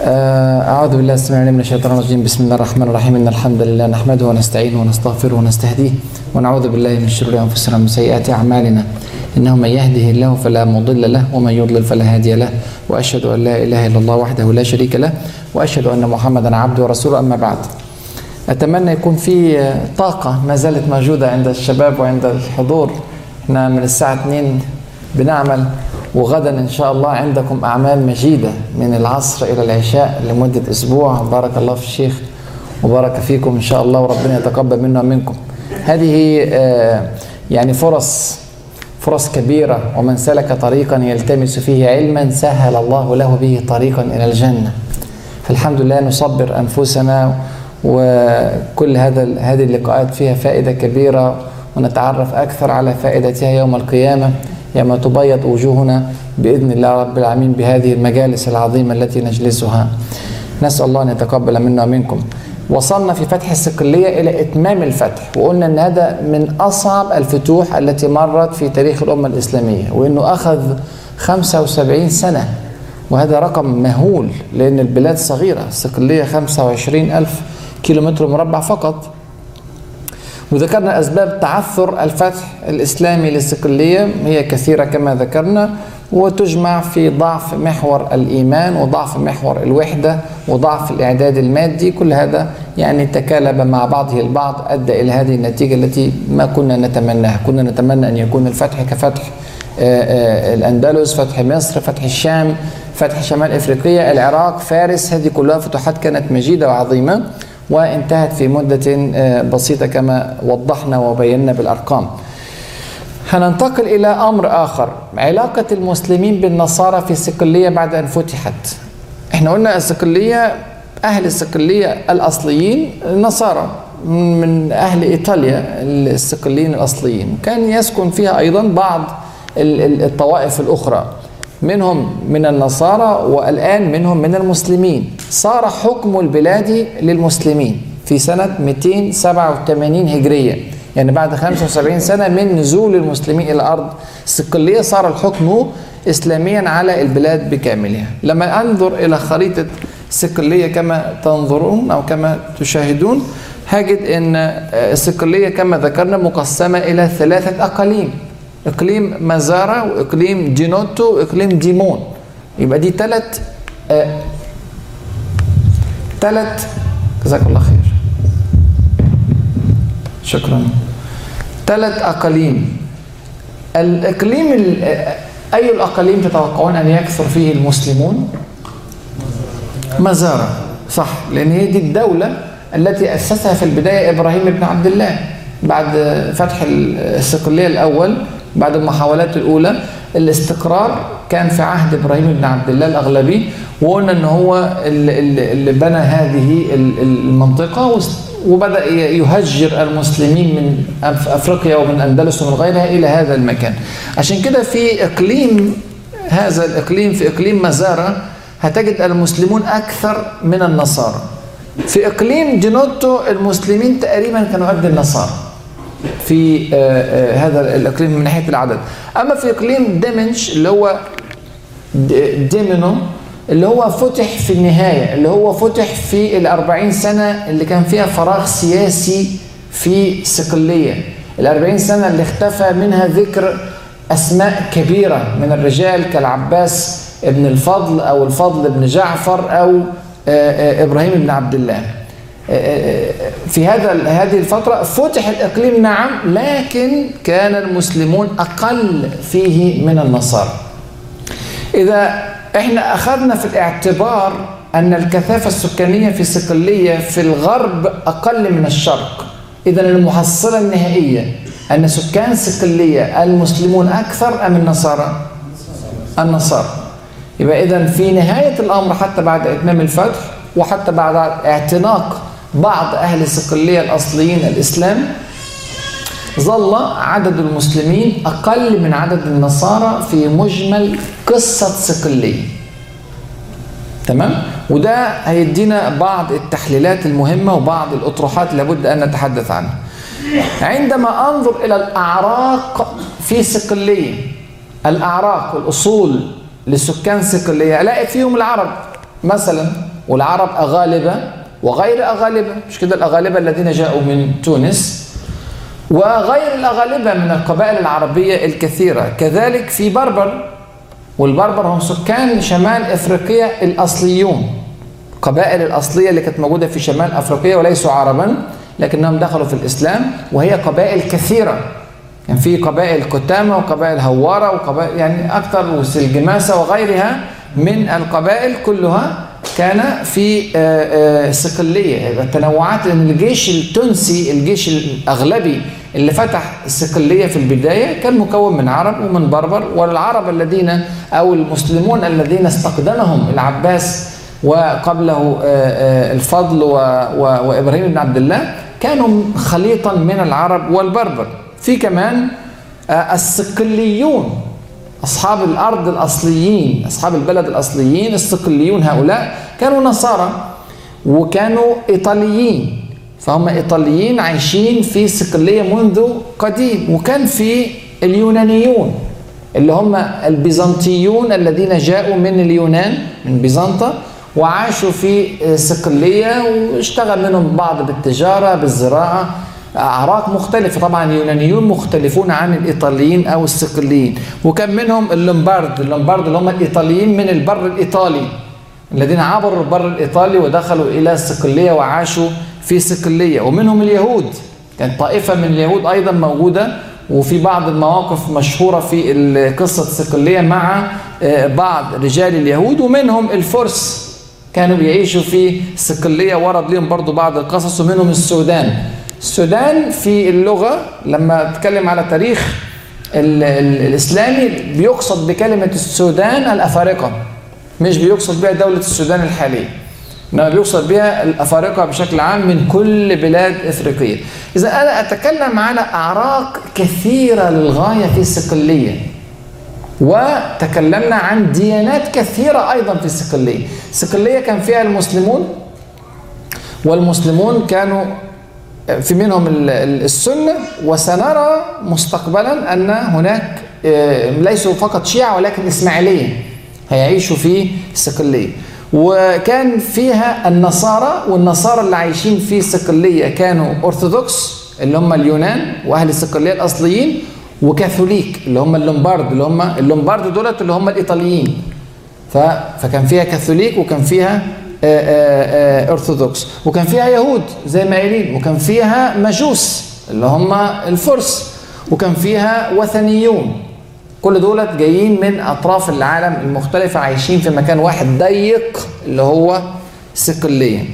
أعوذ بالله السميع العليم من الشيطان الرجيم بسم الله الرحمن الرحيم إن الحمد لله نحمده ونستعينه ونستغفره ونستهديه ونعوذ بالله من شرور أنفسنا ومن سيئات أعمالنا إنه من يهده الله فلا مضل له ومن يضلل فلا هادي له وأشهد أن لا إله إلا الله وحده لا شريك له وأشهد أن محمدا عبده ورسوله أما بعد أتمنى يكون في طاقة ما زالت موجودة عند الشباب وعند الحضور احنا من الساعة 2 بنعمل وغدا إن شاء الله عندكم أعمال مجيدة من العصر إلى العشاء لمدة أسبوع بارك الله في الشيخ وبارك فيكم إن شاء الله وربنا يتقبل منا ومنكم هذه يعني فرص فرص كبيرة ومن سلك طريقا يلتمس فيه علما سهل الله له به طريقا إلى الجنة فالحمد لله نصبر أنفسنا وكل هذا هذه اللقاءات فيها فائدة كبيرة ونتعرف أكثر على فائدتها يوم القيامة يوم تبيض وجوهنا بإذن الله رب العالمين بهذه المجالس العظيمة التي نجلسها نسأل الله أن يتقبل منا ومنكم وصلنا في فتح الصقلية إلى إتمام الفتح وقلنا أن هذا من أصعب الفتوح التي مرت في تاريخ الأمة الإسلامية وأنه أخذ 75 سنة وهذا رقم مهول لأن البلاد صغيرة الصقلية 25 ألف كيلومتر مربع فقط وذكرنا أسباب تعثر الفتح الإسلامي للصقلية هي كثيرة كما ذكرنا وتجمع في ضعف محور الإيمان وضعف محور الوحدة وضعف الإعداد المادي كل هذا يعني تكالب مع بعضه البعض أدى إلى هذه النتيجة التي ما كنا نتمناها كنا نتمنى أن يكون الفتح كفتح الأندلس فتح مصر فتح الشام فتح شمال إفريقيا العراق فارس هذه كلها فتوحات كانت مجيدة وعظيمة وانتهت في مدة بسيطة كما وضحنا وبينا بالأرقام هننتقل إلى أمر آخر علاقة المسلمين بالنصارى في صقلية بعد أن فتحت احنا قلنا الصقلية أهل الصقلية الأصليين نصارى من أهل إيطاليا الصقليين الأصليين كان يسكن فيها أيضا بعض الطوائف الأخرى منهم من النصارى والآن منهم من المسلمين صار حكم البلاد للمسلمين في سنة 287 هجرية يعني بعد 75 سنة من نزول المسلمين إلى أرض صقلية صار الحكم إسلاميا على البلاد بكاملها لما أنظر إلى خريطة صقلية كما تنظرون أو كما تشاهدون هجد أن الصقلية كما ذكرنا مقسمة إلى ثلاثة أقاليم اقليم مزارا واقليم جينوتو واقليم ديمون يبقى دي ثلاث ثلاث جزاك الله خير شكرا ثلاث اقاليم الاقليم اي الاقاليم تتوقعون ان يكثر فيه المسلمون مزارا صح لان هي دي الدوله التي اسسها في البدايه ابراهيم بن عبد الله بعد فتح الصقليه الاول بعد المحاولات الأولى الاستقرار كان في عهد إبراهيم بن عبد الله الأغلبي وقلنا أن هو اللي بنى هذه المنطقة وبدأ يهجر المسلمين من أفريقيا ومن أندلس ومن غيرها إلى هذا المكان عشان كده في إقليم هذا الإقليم في إقليم مزارة هتجد المسلمون أكثر من النصارى في إقليم جنوتو المسلمين تقريبا كانوا قد النصارى في هذا الاقليم من ناحيه العدد اما في اقليم ديمنش اللي هو ديمينو اللي هو فتح في النهايه اللي هو فتح في الأربعين سنه اللي كان فيها فراغ سياسي في صقليه الأربعين سنه اللي اختفى منها ذكر اسماء كبيره من الرجال كالعباس ابن الفضل او الفضل بن جعفر او ابراهيم بن عبد الله في هذا هذه الفترة فتح الإقليم نعم لكن كان المسلمون أقل فيه من النصارى إذا احنا أخذنا في الاعتبار أن الكثافة السكانية في صقلية في الغرب أقل من الشرق إذا المحصلة النهائية أن سكان صقلية المسلمون أكثر أم النصارى؟ النصارى يبقى إذا في نهاية الأمر حتى بعد إتمام الفتح وحتى بعد اعتناق بعض أهل صقلية الأصليين الإسلام ظل عدد المسلمين أقل من عدد النصارى في مجمل قصة صقلية تمام وده هيدينا بعض التحليلات المهمة وبعض الأطروحات لابد أن نتحدث عنها عندما أنظر إلى الأعراق في صقلية الأعراق والأصول لسكان صقلية ألاقي فيهم العرب مثلا والعرب أغالبة وغير أغالبة مش كده الأغالبة الذين جاءوا من تونس وغير الأغالبة من القبائل العربية الكثيرة كذلك في بربر والبربر هم سكان شمال افريقيا الاصليون القبائل الاصليه اللي كانت موجوده في شمال افريقيا وليسوا عربا لكنهم دخلوا في الاسلام وهي قبائل كثيره كان يعني في قبائل كتامه وقبائل هواره وقبائل يعني اكثر وسلجماسه وغيرها من القبائل كلها كان في صقليه التنوعات لان الجيش التونسي الجيش الاغلبي اللي فتح الصقليه في البدايه كان مكون من عرب ومن بربر والعرب الذين او المسلمون الذين استقدمهم العباس وقبله الفضل وابراهيم بن عبد الله كانوا خليطا من العرب والبربر في كمان الصقليون أصحاب الأرض الأصليين أصحاب البلد الأصليين الصقليون هؤلاء كانوا نصارى وكانوا إيطاليين فهم إيطاليين عايشين في صقلية منذ قديم وكان في اليونانيون اللي هم البيزنطيون الذين جاءوا من اليونان من بيزنطة وعاشوا في صقلية واشتغل منهم بعض بالتجارة بالزراعة أعراق مختلفة طبعا اليونانيون مختلفون عن الإيطاليين أو الصقليين وكان منهم اللومبارد اللومبارد اللي هم الإيطاليين من البر الإيطالي الذين عبروا البر الإيطالي ودخلوا إلى الصقلية وعاشوا في صقلية ومنهم اليهود كانت طائفة من اليهود أيضا موجودة وفي بعض المواقف مشهورة في قصة صقلية مع بعض رجال اليهود ومنهم الفرس كانوا بيعيشوا في صقلية ورد لهم برضو بعض القصص ومنهم السودان السودان في اللغة لما اتكلم على تاريخ ال ال الإسلامي بيقصد بكلمة السودان الأفارقة مش بيقصد بها دولة السودان الحالية إنما بيقصد بها الأفارقة بشكل عام من كل بلاد إفريقية إذا أنا أتكلم على أعراق كثيرة للغاية في الصقلية وتكلمنا عن ديانات كثيرة أيضا في الصقلية الصقلية كان فيها المسلمون والمسلمون كانوا في منهم السنة وسنرى مستقبلا أن هناك ليسوا فقط شيعة ولكن إسماعيلية هيعيشوا في صقلية وكان فيها النصارى والنصارى اللي عايشين في صقلية كانوا أرثوذكس اللي هم اليونان وأهل الصقلية الأصليين وكاثوليك اللي هم اللومبارد اللي هم اللومبارد دولت اللي هم الإيطاليين فكان فيها كاثوليك وكان فيها ارثوذكس وكان فيها يهود زي ما قايلين وكان فيها مجوس اللي هم الفرس وكان فيها وثنيون كل دولت جايين من اطراف العالم المختلفه عايشين في مكان واحد ضيق اللي هو صقليه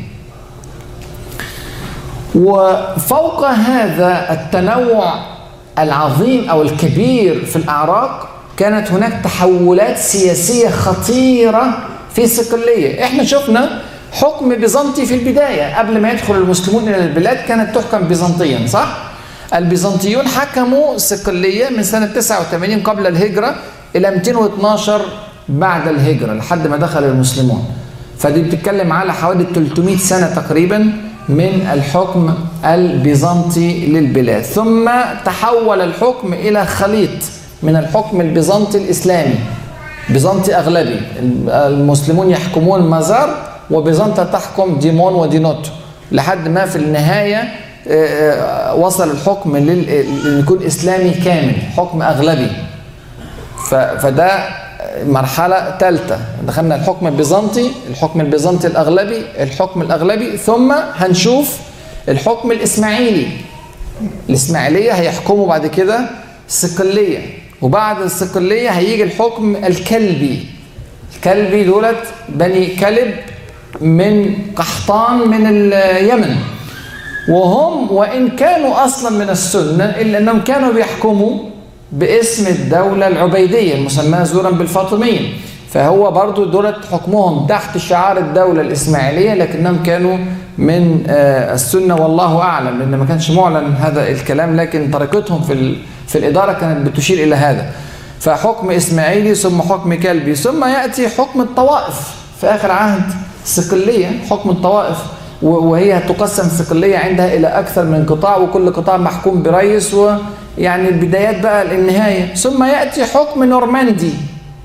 وفوق هذا التنوع العظيم او الكبير في الاعراق كانت هناك تحولات سياسيه خطيره في صقلية احنا شفنا حكم بيزنطي في البداية قبل ما يدخل المسلمون إلى البلاد كانت تحكم بيزنطيا صح؟ البيزنطيون حكموا صقلية من سنة 89 قبل الهجرة إلى 212 بعد الهجرة لحد ما دخل المسلمون فدي بتتكلم على حوالي 300 سنة تقريبا من الحكم البيزنطي للبلاد ثم تحول الحكم إلى خليط من الحكم البيزنطي الإسلامي بيزنطي أغلبي المسلمون يحكمون مزار وبيزنطة تحكم ديمون ودينوتو لحد ما في النهاية وصل الحكم ليكون إسلامي كامل حكم أغلبي فده مرحلة ثالثة دخلنا الحكم البيزنطي الحكم البيزنطي الأغلبي الحكم الأغلبي ثم هنشوف الحكم الإسماعيلي الإسماعيلية هيحكموا بعد كده صقلية وبعد الصقلية هيجي الحكم الكلبي الكلبي دولت بني كلب من قحطان من اليمن وهم وإن كانوا أصلا من السنة إلا أنهم كانوا بيحكموا باسم الدولة العبيدية المسماة زورا بالفاطميين فهو برضو دولت حكمهم تحت شعار الدولة الإسماعيلية لكنهم كانوا من السنة والله أعلم لأن ما كانش معلن هذا الكلام لكن طريقتهم في في الإدارة كانت بتشير إلى هذا فحكم إسماعيلي ثم حكم كلبي ثم يأتي حكم الطوائف في آخر عهد صقلية حكم الطوائف وهي تقسم صقلية عندها إلى أكثر من قطاع وكل قطاع محكوم برئيس ويعني البدايات بقى للنهاية ثم يأتي حكم نورماندي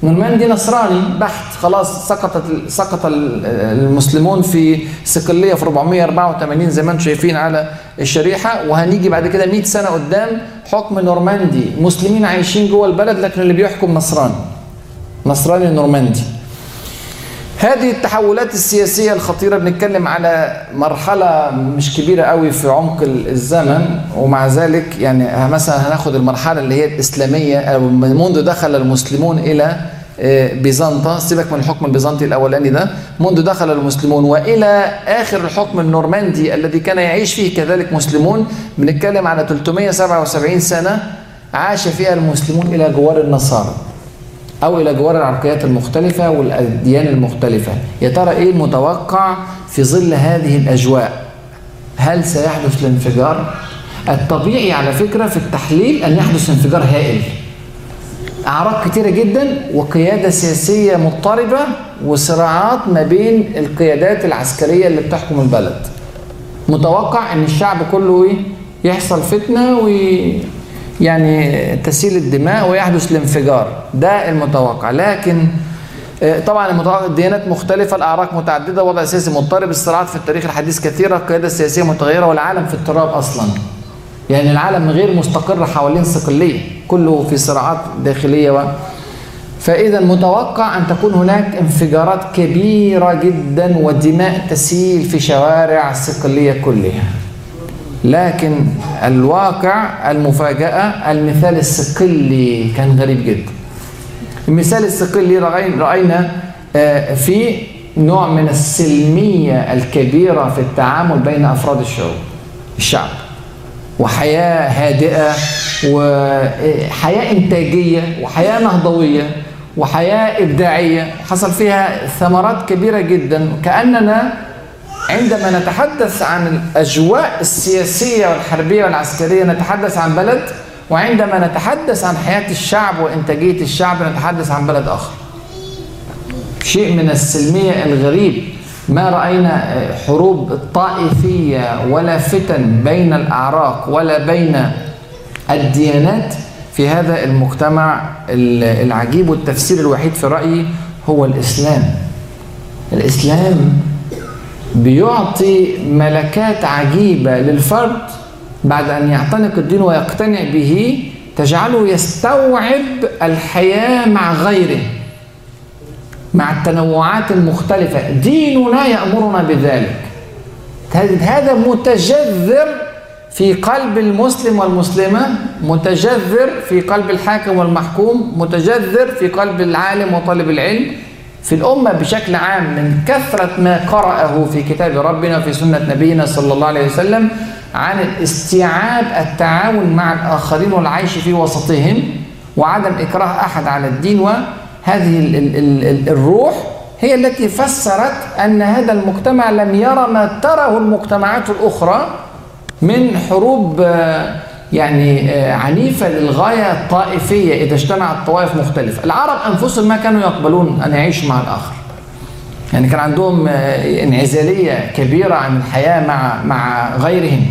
نورماندي نصراني بحت خلاص سقطت سقط المسلمون في صقليه في 484 زي ما انتم شايفين على الشريحه وهنيجي بعد كده 100 سنه قدام حكم نورماندي مسلمين عايشين جوه البلد لكن اللي بيحكم نصراني نصراني نورماندي هذه التحولات السياسية الخطيرة بنتكلم على مرحلة مش كبيرة قوي في عمق الزمن ومع ذلك يعني مثلا هناخد المرحلة اللي هي الإسلامية أو منذ دخل المسلمون إلى بيزنطة سيبك من الحكم البيزنطي الأولاني ده منذ دخل المسلمون وإلى آخر الحكم النورماندي الذي كان يعيش فيه كذلك مسلمون بنتكلم على 377 سنة عاش فيها المسلمون إلى جوار النصارى أو إلى جوار العرقيات المختلفة والأديان المختلفة يا ترى إيه المتوقع في ظل هذه الأجواء هل سيحدث الانفجار؟ الطبيعي على فكرة في التحليل أن يحدث انفجار هائل أعراض كتيرة جدا وقيادة سياسية مضطربة وصراعات ما بين القيادات العسكرية اللي بتحكم البلد متوقع أن الشعب كله إيه؟ يحصل فتنة وي يعني تسيل الدماء ويحدث الانفجار ده المتوقع لكن طبعا المتوقع الديانات مختلفة الأعراق متعددة وضع سياسي مضطرب الصراعات في التاريخ الحديث كثيرة القيادة السياسية متغيرة والعالم في اضطراب أصلا يعني العالم غير مستقر حوالين صقلية كله في صراعات داخلية و... فإذا متوقع أن تكون هناك انفجارات كبيرة جدا ودماء تسيل في شوارع صقلية كلها لكن الواقع المفاجأة المثال الصقلي كان غريب جدا المثال الصقلي رأينا في نوع من السلمية الكبيرة في التعامل بين أفراد الشعوب الشعب وحياة هادئة وحياة إنتاجية وحياة نهضوية وحياة إبداعية حصل فيها ثمرات كبيرة جدا كأننا عندما نتحدث عن الأجواء السياسية والحربية والعسكرية نتحدث عن بلد وعندما نتحدث عن حياة الشعب وإنتاجية الشعب نتحدث عن بلد آخر شيء من السلمية الغريب ما رأينا حروب طائفية ولا فتن بين الأعراق ولا بين الديانات في هذا المجتمع العجيب والتفسير الوحيد في رأيي هو الإسلام الإسلام بيعطي ملكات عجيبة للفرد بعد أن يعتنق الدين ويقتنع به تجعله يستوعب الحياة مع غيره مع التنوعات المختلفة ديننا يأمرنا بذلك هذا متجذر في قلب المسلم والمسلمة متجذر في قلب الحاكم والمحكوم متجذر في قلب العالم وطالب العلم في الأمة بشكل عام من كثرة ما قرأه في كتاب ربنا وفي سنة نبينا صلى الله عليه وسلم عن الاستيعاب التعاون مع الآخرين والعيش في وسطهم وعدم إكراه أحد على الدين وهذه ال ال ال الروح هي التي فسرت أن هذا المجتمع لم يرى ما تره المجتمعات الأخرى من حروب يعني عنيفة للغاية طائفية إذا اجتمعت طوائف مختلفة العرب أنفسهم ما كانوا يقبلون أن يعيشوا مع الآخر يعني كان عندهم انعزالية كبيرة عن الحياة مع مع غيرهم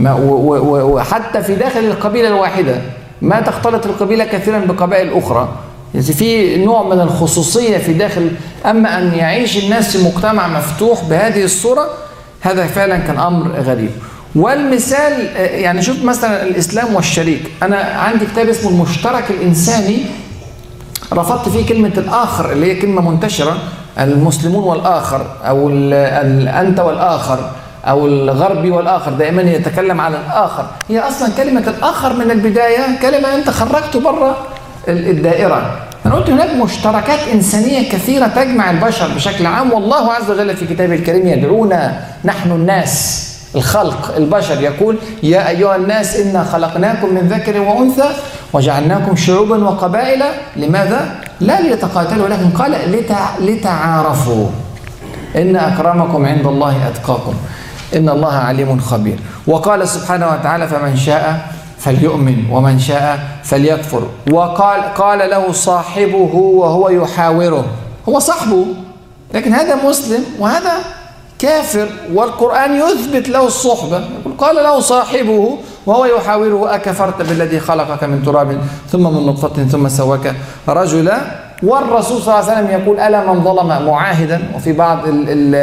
وحتى في داخل القبيلة الواحدة ما تختلط القبيلة كثيرا بقبائل أخرى يعني في نوع من الخصوصية في داخل أما أن يعيش الناس في مجتمع مفتوح بهذه الصورة هذا فعلا كان أمر غريب والمثال يعني شوف مثلا الإسلام والشريك أنا عندي كتاب اسمه المشترك الإنساني رفضت فيه كلمة الآخر اللي هي كلمة منتشرة المسلمون والآخر أو ال ال أنت والآخر أو الغربي والآخر دائما يتكلم عن الآخر هي أصلا كلمة الآخر من البداية كلمة أنت خرجته بره الدائرة أنا قلت هناك مشتركات إنسانية كثيرة تجمع البشر بشكل عام والله عز وجل في كتابه الكريم يدعونا نحن الناس الخلق البشر يقول يا أيها الناس إنا خلقناكم من ذكر وأنثى وجعلناكم شعوبا وقبائل لماذا؟ لا ليتقاتلوا ولكن قال لتع... لتعارفوا إن أكرمكم عند الله أتقاكم إن الله عليم خبير وقال سبحانه وتعالى فمن شاء فليؤمن ومن شاء فليكفر وقال قال له صاحبه وهو يحاوره هو صاحبه لكن هذا مسلم وهذا كافر والقرآن يثبت له الصحبة قال له صاحبه وهو يحاوره أكفرت بالذي خلقك من تراب ثم من نطفة ثم سواك رجلا والرسول صلى الله عليه وسلم يقول ألا من ظلم معاهدا وفي بعض ال ال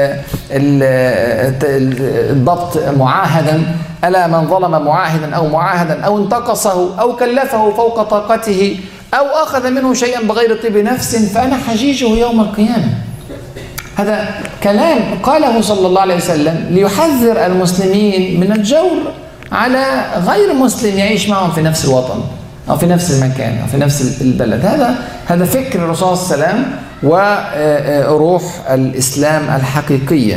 ال الضبط معاهدا ألا من ظلم معاهدا أو معاهدا أو انتقصه أو كلفه فوق طاقته أو أخذ منه شيئا بغير طيب نفس فأنا حجيجه يوم القيامة هذا كلام قاله صلى الله عليه وسلم ليحذر المسلمين من الجور على غير مسلم يعيش معهم في نفس الوطن أو في نفس المكان أو في نفس البلد هذا هذا فكر الرسول صلى الله عليه وسلم وروح الإسلام الحقيقية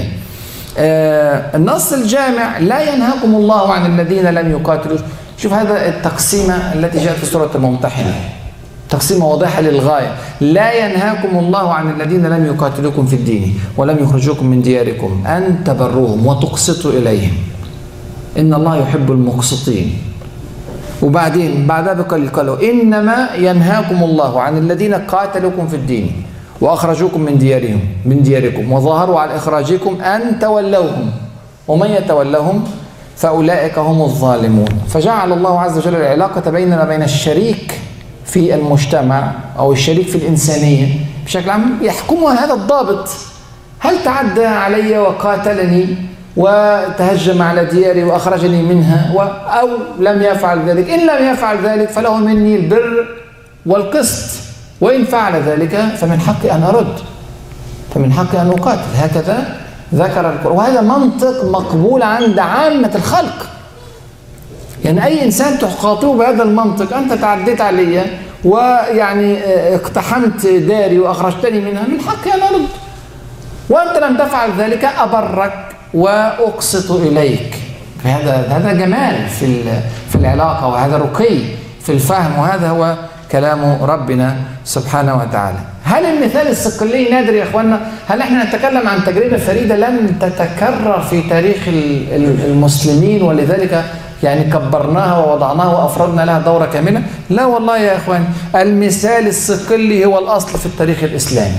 النص الجامع لا ينهاكم الله عن الذين لم يقاتلوا شوف هذا التقسيمة التي جاءت في سورة الممتحنة تقسيمة واضحة للغاية لا ينهاكم الله عن الذين لم يقاتلوكم في الدين ولم يخرجوكم من دياركم أن تبروهم وتقسطوا إليهم إن الله يحب المقسطين وبعدين بعدها بقليل قالوا إنما ينهاكم الله عن الذين قاتلوكم في الدين وأخرجوكم من ديارهم من دياركم وظاهروا على إخراجكم أن تولوهم ومن يتولهم فأولئك هم الظالمون فجعل الله عز وجل العلاقة بيننا وبين الشريك في المجتمع أو الشريك في الإنسانية بشكل عام يحكمها هذا الضابط هل تعدى علي وقاتلني وتهجم على دياري وأخرجني منها أو لم يفعل ذلك إن لم يفعل ذلك فله مني البر والقسط وإن فعل ذلك فمن حقي أن أرد فمن حقي أن أقاتل هكذا ذكر القرآن وهذا منطق مقبول عند عامة الخلق يعني أي إنسان تخاطبه بهذا المنطق أنت تعديت علي ويعني اقتحمت داري وأخرجتني منها من حقي أن أرد وأنت لم تفعل ذلك أبرك وأقسط إليك هذا هذا جمال في في العلاقة وهذا رقي في الفهم وهذا هو كلام ربنا سبحانه وتعالى هل المثال الصقلي نادر يا اخوانا هل احنا نتكلم عن تجربه فريده لم تتكرر في تاريخ المسلمين ولذلك يعني كبرناها ووضعناها وافردنا لها دوره كامله لا والله يا اخوان المثال الصقلي هو الاصل في التاريخ الاسلامي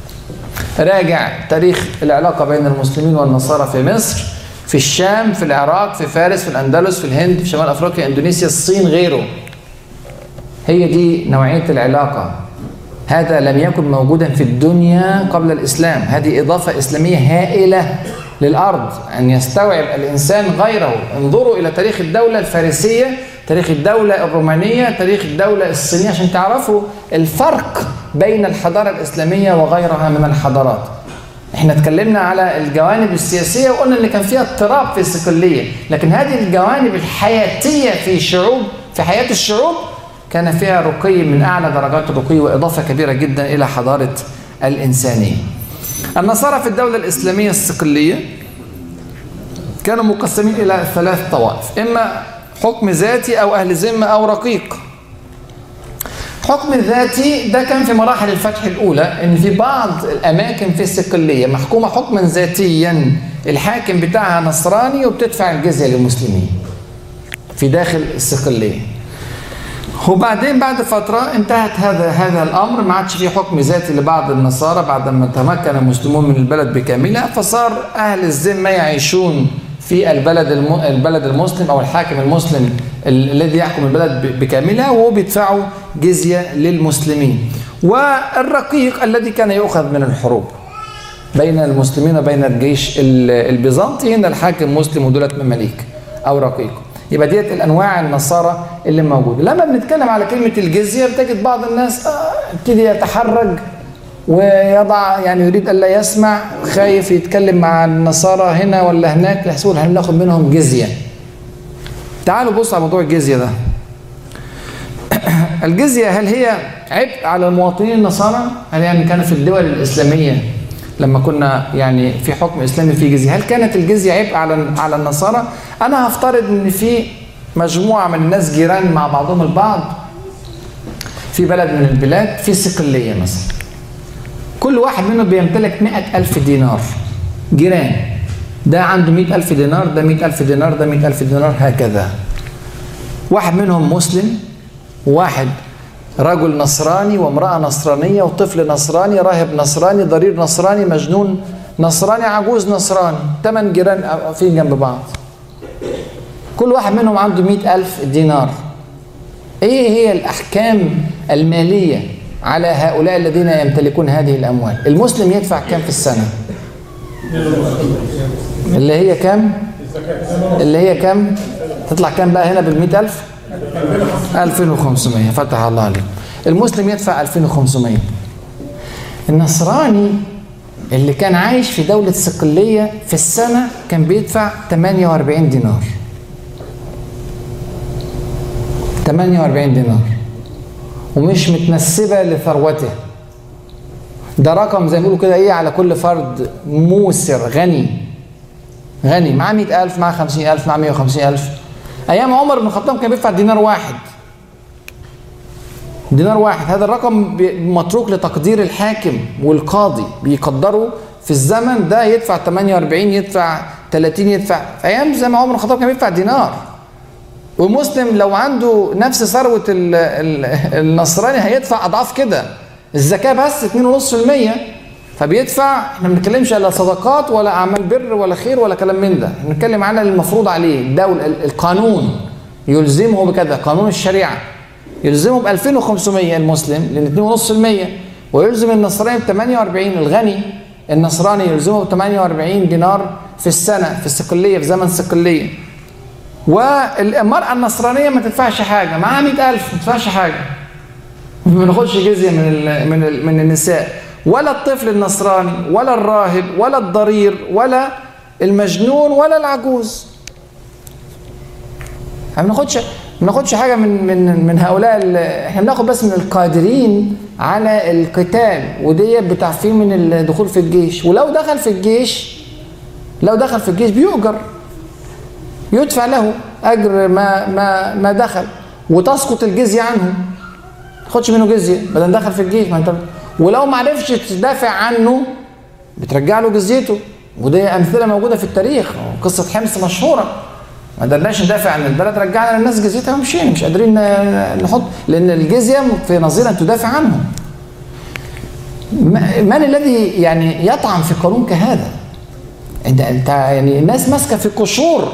راجع تاريخ العلاقه بين المسلمين والنصارى في مصر في الشام في العراق في فارس في الاندلس في الهند في شمال افريقيا اندونيسيا الصين غيره هي دي نوعيه العلاقه هذا لم يكن موجودا في الدنيا قبل الاسلام هذه اضافه اسلاميه هائله للارض ان يستوعب الانسان غيره انظروا الى تاريخ الدوله الفارسيه تاريخ الدوله الرومانيه تاريخ الدوله الصينيه عشان تعرفوا الفرق بين الحضاره الاسلاميه وغيرها من الحضارات احنا اتكلمنا على الجوانب السياسيه وقلنا ان كان فيها اضطراب في الصقليه لكن هذه الجوانب الحياتيه في شعوب في حياه الشعوب كان فيها رقي من اعلى درجات الرقي واضافه كبيره جدا الى حضاره الانسانيه النصارى في الدولة الإسلامية الصقلية كانوا مقسمين إلى ثلاث طوائف إما حكم ذاتي أو أهل ذمة أو رقيق حكم الذاتي ده كان في مراحل الفتح الأولى إن في بعض الأماكن في الصقلية محكومة حكما ذاتيا الحاكم بتاعها نصراني وبتدفع الجزية للمسلمين في داخل الصقلية وبعدين بعد فترة انتهت هذا هذا الأمر ما عادش في حكم ذاتي لبعض النصارى بعد ما تمكن المسلمون من البلد بكاملها فصار أهل الذمة يعيشون في البلد الم... البلد المسلم أو الحاكم المسلم ال... الذي يحكم البلد بكاملها وبيدفعوا جزية للمسلمين والرقيق الذي كان يؤخذ من الحروب بين المسلمين وبين الجيش البيزنطي هنا الحاكم مسلم ودولة مماليك أو رقيق يبقى ديت الانواع النصارى اللي موجوده لما بنتكلم على كلمه الجزيه بتجد بعض الناس ابتدي يتحرج ويضع يعني يريد الا يسمع خايف يتكلم مع النصارى هنا ولا هناك يحسبون هل ناخد منهم جزيه تعالوا بصوا على موضوع الجزيه ده الجزيه هل هي عبء على المواطنين النصارى هل يعني كان في الدول الاسلاميه لما كنا يعني في حكم اسلامي في جزيه هل كانت الجزيه عبء على على النصارى انا هفترض ان في مجموعه من الناس جيران مع بعضهم البعض في بلد من البلاد في صقليه مثلا كل واحد منهم بيمتلك مئة ألف دينار جيران ده عنده مئة ألف دينار ده مئة ألف دينار ده مئة ألف دينار هكذا واحد منهم مسلم وواحد رجل نصراني وامرأة نصرانية وطفل نصراني راهب نصراني ضرير نصراني مجنون نصراني عجوز نصراني ثمان جيران في جنب بعض كل واحد منهم عنده مئة ألف دينار ايه هي الأحكام المالية على هؤلاء الذين يمتلكون هذه الأموال المسلم يدفع كم في السنة اللي هي كم اللي هي كم تطلع كم بقى هنا بالمئة ألف 2500 فتح الله عليك المسلم يدفع 2500 النصراني اللي كان عايش في دولة صقلية في السنة كان بيدفع 48 دينار 48 دينار ومش متنسبة لثروته ده رقم زي ما بيقولوا كده ايه على كل فرد موسر غني غني معاه 100000 معاه 50000 معاه 150000 ايام عمر بن الخطاب كان بيدفع دينار واحد دينار واحد هذا الرقم متروك لتقدير الحاكم والقاضي بيقدروا في الزمن ده يدفع 48 يدفع 30 يدفع في ايام زي ما عمر بن الخطاب كان بيدفع دينار ومسلم لو عنده نفس ثروه النصراني هيدفع اضعاف كده الزكاه بس 2.5% فبيدفع احنا ما بنتكلمش على صدقات ولا اعمال بر ولا خير ولا كلام من ده بنتكلم على المفروض عليه الدوله القانون يلزمه بكذا قانون الشريعه يلزمه ب 2500 المسلم لان 2.5% ويلزم النصراني ب 48 الغني النصراني يلزمه ب 48 دينار في السنه في الصقليه في زمن الصقليه والمراه النصرانيه ما تدفعش حاجه معاها 100000 ما تدفعش حاجه ما بناخدش جزيه من ال من ال من النساء ولا الطفل النصراني ولا الراهب ولا الضرير ولا المجنون ولا العجوز ما بناخدش ما بناخدش حاجه من من من هؤلاء احنا بناخد بس من القادرين على القتال ودي بتعفيه من الدخول في الجيش ولو دخل في الجيش لو دخل في الجيش بيؤجر يدفع له اجر ما ما ما دخل وتسقط الجزيه عنه ما تاخدش منه جزيه بدل دخل في الجيش ما انت ولو ما عرفش تدافع عنه بترجع له جزيته ودي امثله موجوده في التاريخ قصه حمص مشهوره ما قدرناش ندافع عن البلد رجعنا للناس جزيتها ومشينا مش قادرين نحط لان الجزيه في نظير ان تدافع عنهم من الذي يعني يطعن في قانون كهذا انت انت يعني الناس ماسكه في قشور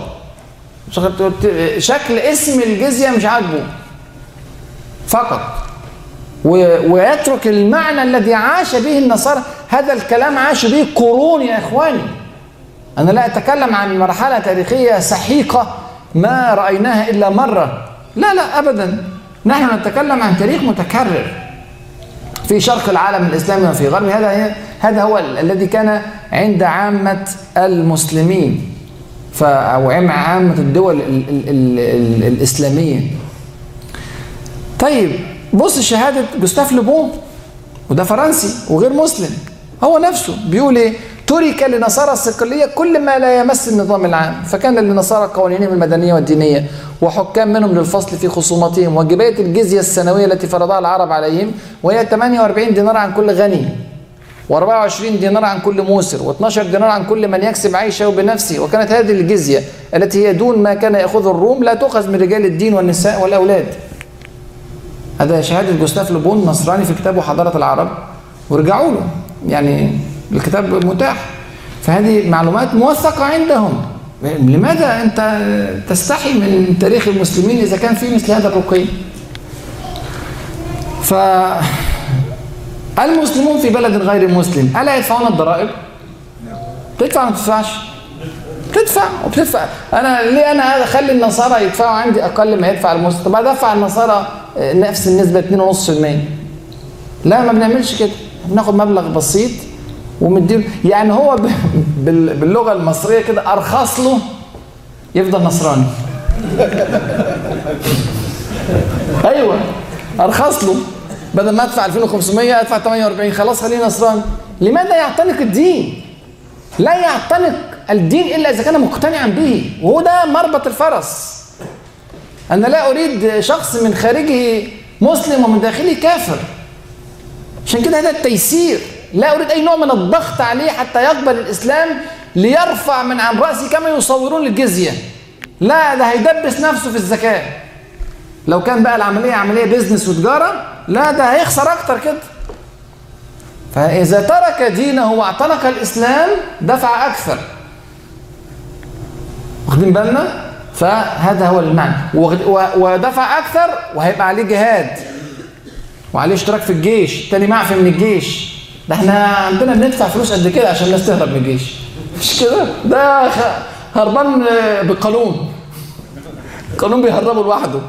شكل اسم الجزيه مش عاجبه فقط ويترك المعنى الذي عاش به النصارى هذا الكلام عاش به قرون يا اخواني انا لا اتكلم عن مرحله تاريخيه سحيقه ما رايناها الا مره لا لا ابدا نحن نتكلم عن تاريخ متكرر في شرق العالم الاسلامي وفي غربه هذا هذا هو الذي كان عند عامه المسلمين او عامه الدول ال ال ال الاسلاميه طيب بص شهادة جوستاف لوبون وده فرنسي وغير مسلم هو نفسه بيقول ايه ترك لنصارى الصقلية كل ما لا يمس النظام العام فكان للنصارى قوانينهم المدنية والدينية وحكام منهم للفصل في خصوماتهم وجباية الجزية السنوية التي فرضها العرب عليهم وهي 48 دينار عن كل غني و24 دينار عن كل موسر و12 دينار عن كل من يكسب عيشه بنفسه وكانت هذه الجزية التي هي دون ما كان يأخذه الروم لا تؤخذ من رجال الدين والنساء والأولاد هذا شهادة جوستاف لوبون نصراني في كتابه حضارة العرب ورجعوا له يعني الكتاب متاح فهذه معلومات موثقة عندهم لماذا أنت تستحي من تاريخ المسلمين إذا كان في مثل هذا الرقي ف المسلمون في بلد غير مسلم ألا يدفعون الضرائب؟ تدفع ما تدفعش؟ تدفع وبتدفع انا ليه انا اخلي النصارى يدفعوا عندي اقل ما يدفع المسلم طب ادفع النصارى نفس النسبه 2.5% لا ما بنعملش كده بناخد مبلغ بسيط ومديله يعني هو باللغه المصريه كده ارخص له يفضل نصراني ايوه ارخص له بدل ما ادفع 2500 ادفع 48 خلاص خليني نصراني لماذا يعتنق الدين لا يعتنق الدين الا اذا كان مقتنعا به وهو ده مربط الفرس انا لا اريد شخص من خارجه مسلم ومن داخله كافر عشان كده هذا التيسير لا اريد اي نوع من الضغط عليه حتى يقبل الاسلام ليرفع من عن راسه كما يصورون الجزيه لا ده هيدبس نفسه في الزكاه لو كان بقى العمليه عمليه بيزنس وتجاره لا ده هيخسر اكتر كده فاذا ترك دينه واعتنق الاسلام دفع اكثر واخدين بالنا فهذا هو المعنى ودفع اكثر وهيبقى عليه جهاد وعليه اشتراك في الجيش التاني معفي من الجيش ده احنا عندنا بندفع فلوس قد كده عشان الناس تهرب من الجيش مش كده ده هربان بالقانون القانون بيهربه لوحده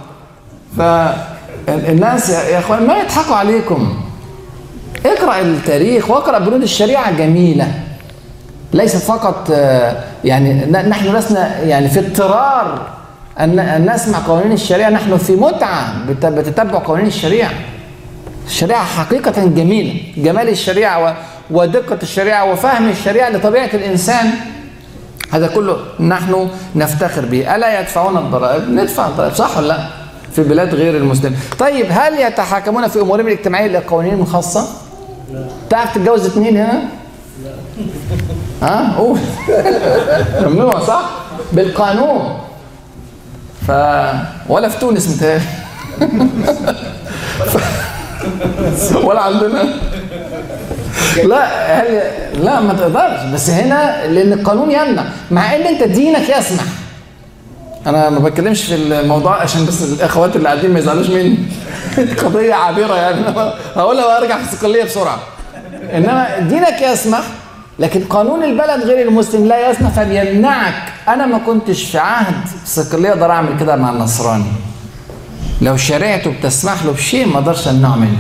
فالناس يا اخوان ما يضحكوا عليكم اقرا التاريخ واقرا بنود الشريعه جميله ليست فقط يعني نحن لسنا يعني في اضطرار ان نسمع قوانين الشريعه نحن في متعه بتتبع قوانين الشريعه الشريعه حقيقه جميله جمال الشريعه ودقه الشريعه وفهم الشريعه لطبيعه الانسان هذا كله نحن نفتخر به الا يدفعون الضرائب ندفع الضرائب صح ولا لا في بلاد غير المسلمه طيب هل يتحاكمون في امورهم الاجتماعيه لقوانين خاصه لا تعرف تتجوز اثنين هنا لا ها قول ممنوع صح بالقانون ف ولا في تونس متهيألي ولا عندنا لا هل لا ما تقدرش بس هنا لان القانون يمنع مع ان انت دينك يسمح انا ما بتكلمش في الموضوع عشان بس الاخوات اللي قاعدين ما يزعلوش مني قضيه عابره يعني هقولها وارجع في الصقليه بسرعه انما دينك يسمح لكن قانون البلد غير المسلم لا يسمح فبيمنعك انا ما كنتش في عهد الصقليه اقدر اعمل كده مع النصراني لو شريعته بتسمح له بشيء ما اقدرش امنعه منه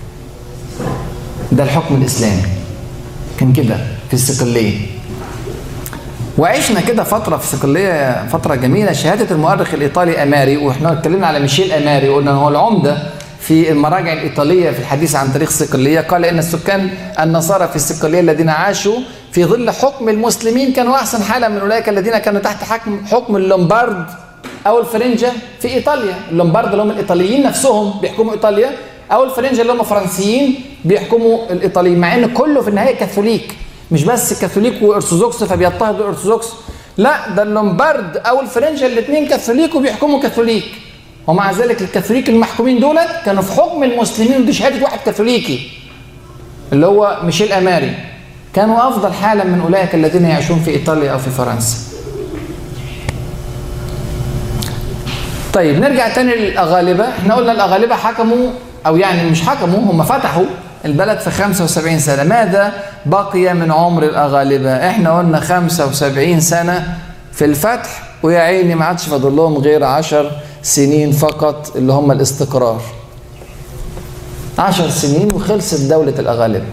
ده الحكم الاسلامي كان كده في الصقليه وعشنا كده فتره في صقليه فتره جميله شهاده المؤرخ الايطالي اماري واحنا اتكلمنا على ميشيل اماري وقلنا هو العمده في المراجع الإيطالية في الحديث عن تاريخ الصقلية قال إن السكان النصارى في الصقلية الذين عاشوا في ظل حكم المسلمين كانوا أحسن حالا من أولئك الذين كانوا تحت حكم حكم اللومبارد أو الفرنجة في إيطاليا اللومبارد اللي هم الإيطاليين نفسهم بيحكموا إيطاليا أو الفرنجة اللي هم فرنسيين بيحكموا الإيطاليين مع إن كله في النهاية كاثوليك مش بس كاثوليك وارثوذكس فبيضطهدوا الارثوذكس لا ده اللومبارد او الفرنجة الاثنين كاثوليك وبيحكموا كاثوليك ومع ذلك الكاثوليك المحكومين دولت كانوا في حكم المسلمين ودي شهاده واحد كاثوليكي اللي هو ميشيل اماري كانوا افضل حالا من اولئك الذين يعيشون في ايطاليا او في فرنسا طيب نرجع تاني للاغالبه احنا قلنا الاغالبه حكموا او يعني مش حكموا هم فتحوا البلد في 75 سنه ماذا بقي من عمر الاغالبه احنا قلنا 75 سنه في الفتح ويا عيني ما عادش فاضل لهم غير 10 سنين فقط اللي هم الاستقرار عشر سنين وخلصت دولة الأغالبة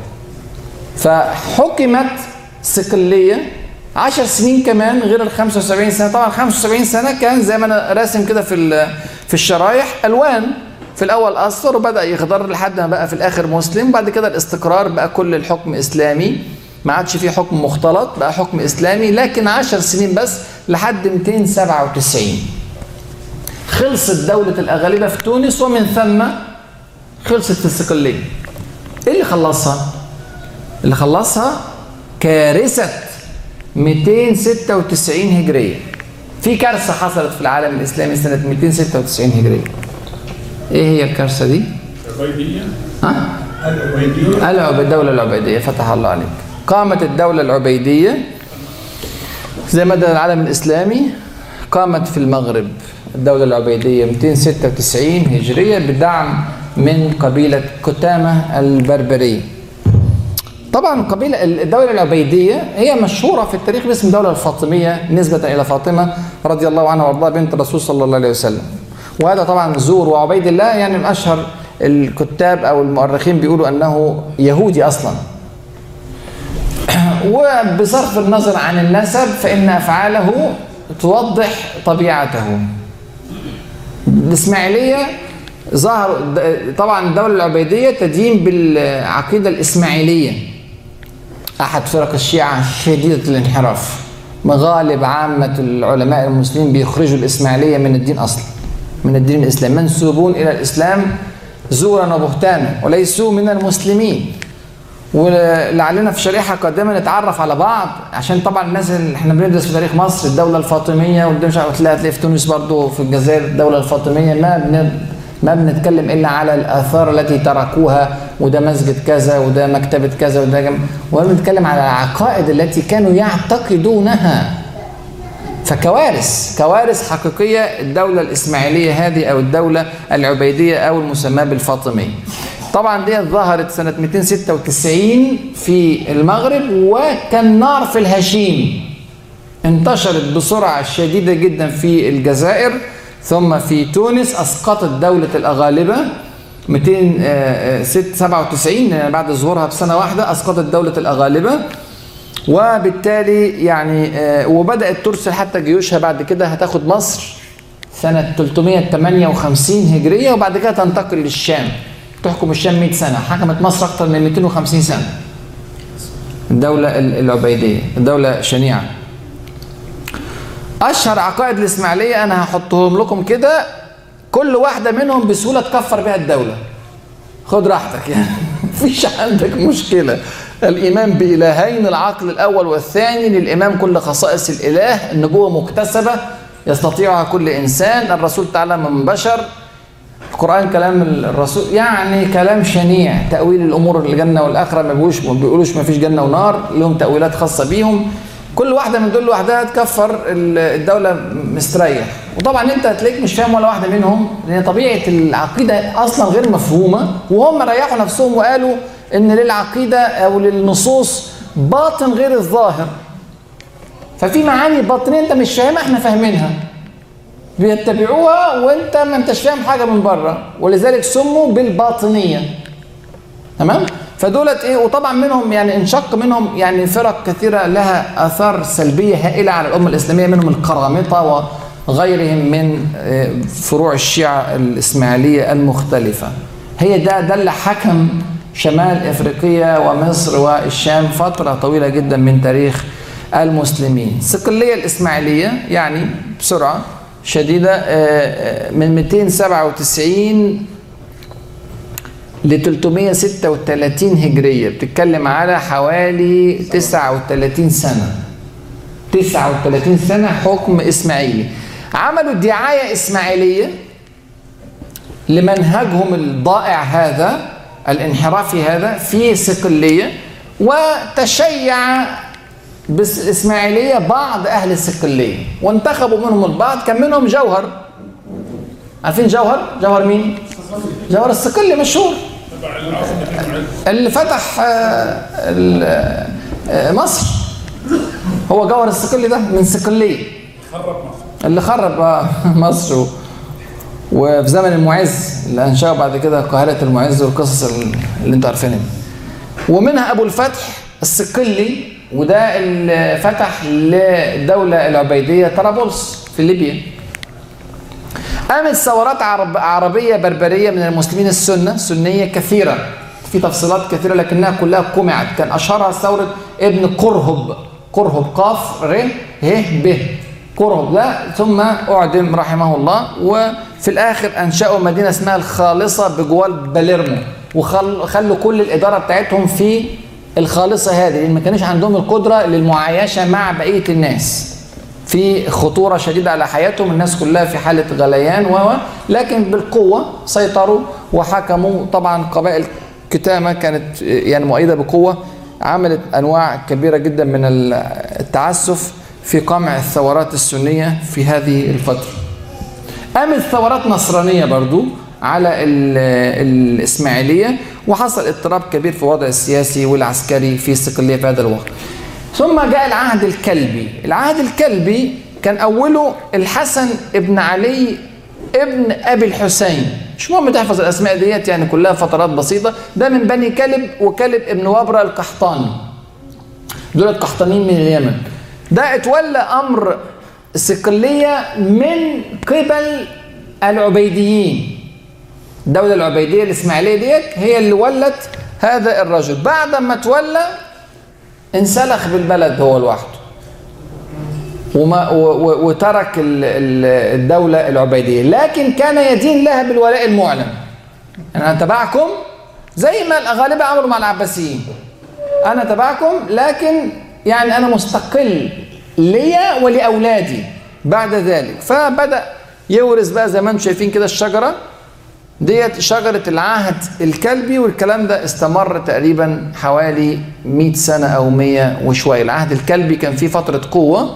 فحكمت صقلية عشر سنين كمان غير ال 75 سنة طبعا 75 سنة كان زي ما أنا راسم كده في في الشرايح ألوان في الأول أصفر وبدأ يخضر لحد ما بقى في الآخر مسلم بعد كده الاستقرار بقى كل الحكم إسلامي ما عادش فيه حكم مختلط بقى حكم إسلامي لكن عشر سنين بس لحد 297 خلصت دولة الأغالبة في تونس ومن ثم خلصت في الصقلية إيه اللي خلصها؟ اللي خلصها كارثة 296 هجرية في كارثة حصلت في العالم الإسلامي سنة 296 هجرية إيه هي الكارثة دي؟ العبيدية ها؟ العبيدية العب الدولة العبيدية فتح الله عليك قامت الدولة العبيدية زي ما ده العالم الإسلامي قامت في المغرب الدولة العبيدية 296 هجرية بدعم من قبيلة كتامة البربرية طبعا قبيلة الدولة العبيدية هي مشهورة في التاريخ باسم الدولة الفاطمية نسبة إلى فاطمة رضي الله عنها وارضاها بنت الرسول صلى الله عليه وسلم وهذا طبعا زور وعبيد الله يعني من أشهر الكتاب أو المؤرخين بيقولوا أنه يهودي أصلا وبصرف النظر عن النسب فإن أفعاله توضح طبيعته الإسماعيلية ظهر طبعا الدولة العبيدية تدين بالعقيدة الإسماعيلية أحد فرق الشيعة شديدة الانحراف مغالب عامة العلماء المسلمين بيخرجوا الإسماعيلية من الدين أصلا من الدين الإسلامي منسوبون إلى الإسلام زورا وبهتانا وليسوا من المسلمين ولعلنا في شريحه قادمه نتعرف على بعض عشان طبعا الناس اللي احنا بندرس في تاريخ مصر الدوله الفاطميه والدنيا مش عارف تلاقي هتلاقي في تونس برضه في الجزائر الدوله الفاطميه ما بن ما بنتكلم الا على الاثار التي تركوها وده مسجد كذا وده مكتبه كذا وده جم... ولا بنتكلم على العقائد التي كانوا يعتقدونها فكوارث كوارث حقيقيه الدوله الاسماعيليه هذه او الدوله العبيديه او المسماه بالفاطميه طبعا دي ظهرت سنة 296 في المغرب وكان نار في الهشيم انتشرت بسرعة شديدة جدا في الجزائر ثم في تونس أسقطت دولة الأغالبة 297 يعني بعد ظهورها بسنة واحدة أسقطت دولة الأغالبة وبالتالي يعني آه، وبدأت ترسل حتى جيوشها بعد كده هتاخد مصر سنة 358 هجرية وبعد كده تنتقل للشام تحكم الشام 100 سنة حكمت مصر أكثر من 250 سنة الدولة ال- العبيدية الدولة شنيعة أشهر عقائد الإسماعيلية أنا هحطهم لكم كده كل واحدة منهم بسهولة تكفر بها الدولة خد راحتك يعني مفيش عندك مشكلة الإيمان بإلهين العقل الأول والثاني للإمام كل خصائص الإله النبوة مكتسبة يستطيعها كل إنسان الرسول تعالى من بشر القرآن كلام الرسول يعني كلام شنيع تأويل الأمور الجنة والآخرة ما بيقولوش ما بيقولوش ما فيش جنة ونار لهم تأويلات خاصة بيهم كل واحدة من دول لوحدها تكفر ال- الدولة مستريح وطبعا انت هتلاقيك مش فاهم ولا واحدة منهم لأن طبيعة العقيدة أصلا غير مفهومة وهم ريحوا نفسهم وقالوا إن للعقيدة أو للنصوص باطن غير الظاهر ففي معاني باطنية انت مش فاهمها احنا فاهمينها بيتبعوها وانت ما انتش فاهم حاجه من بره ولذلك سموا بالباطنيه تمام فدولت ايه وطبعا منهم يعني انشق منهم يعني فرق كثيره لها اثار سلبيه هائله على الامه الاسلاميه منهم القرامطه وغيرهم من آه، فروع الشيعه الاسماعيليه المختلفه هي ده ده اللي حكم شمال افريقيا ومصر والشام فتره طويله جدا من تاريخ المسلمين الصقليه الاسماعيليه يعني بسرعه شديده آه، آه، من 297 ل 336 هجرية بتتكلم على حوالي 39 سنة 39 سنة حكم إسماعيلي عملوا دعاية إسماعيلية لمنهجهم الضائع هذا الانحرافي هذا في صقلية وتشيع بالإسماعيلية بعض أهل الصقلية وانتخبوا منهم البعض كان منهم جوهر عارفين جوهر؟ جوهر مين؟ جوهر الصقلي مشهور تبع العاصمة المعز اللي فتح آه، ال- آه، مصر هو جوهر الصقلي ده من صقلية خرب مصر اللي خرب آه، مصر و- وفي زمن المعز اللي انشأوا بعد كده قاهرة المعز والقصص ال- اللي انتوا عارفينها دي. ومنها ابو الفتح الصقلي وده اللي فتح للدولة العبيدية طرابلس في ليبيا قامت ثورات عرب عربية بربرية من المسلمين السنة سنية كثيرة في تفصيلات كثيرة لكنها كلها قمعت كان أشهرها ثورة ابن قرهب قرهب قاف ر ه ب قرهب ده ثم أعدم رحمه الله وفي الآخر أنشأوا مدينة اسمها الخالصة بجوار باليرمو وخلوا كل الإدارة بتاعتهم في الخالصة هذه لأن ما كانش عندهم القدرة للمعايشة مع بقية الناس في خطورة شديدة على حياتهم الناس كلها في حالة غليان و لكن بالقوة سيطروا وحكموا طبعا قبائل كتامة كانت يعني مؤيدة بقوة عملت أنواع كبيرة جدا من التعسف في قمع الثورات السنية في هذه الفترة قامت ثورات نصرانية برضو على ال- الإسماعيلية وحصل اضطراب كبير في الوضع السياسي والعسكري في صقلية في هذا الوقت ثم جاء العهد الكلبي العهد الكلبي كان أوله الحسن ابن علي ابن أبي الحسين مش مهم تحفظ الأسماء ديت يعني كلها فترات بسيطة ده من بني كلب وكلب ابن وبرة القحطاني دول قحطانيين من اليمن ده اتولى أمر صقلية من قبل العبيديين الدولة العبيدية الإسماعيلية ديت هي اللي ولت هذا الرجل بعد ما تولى انسلخ بالبلد هو لوحده وما و- و- وترك ال- ال- الدولة العبيدية لكن كان يدين لها بالولاء المعلن أنا تبعكم زي ما الأغالبة عملوا مع العباسيين أنا تبعكم لكن يعني أنا مستقل ليا ولأولادي بعد ذلك فبدأ يورث بقى زي ما انتم شايفين كده الشجرة ديت شجرة العهد الكلبي والكلام ده استمر تقريبا حوالي 100 سنة أو 100 وشوية العهد الكلبي كان فيه فترة قوة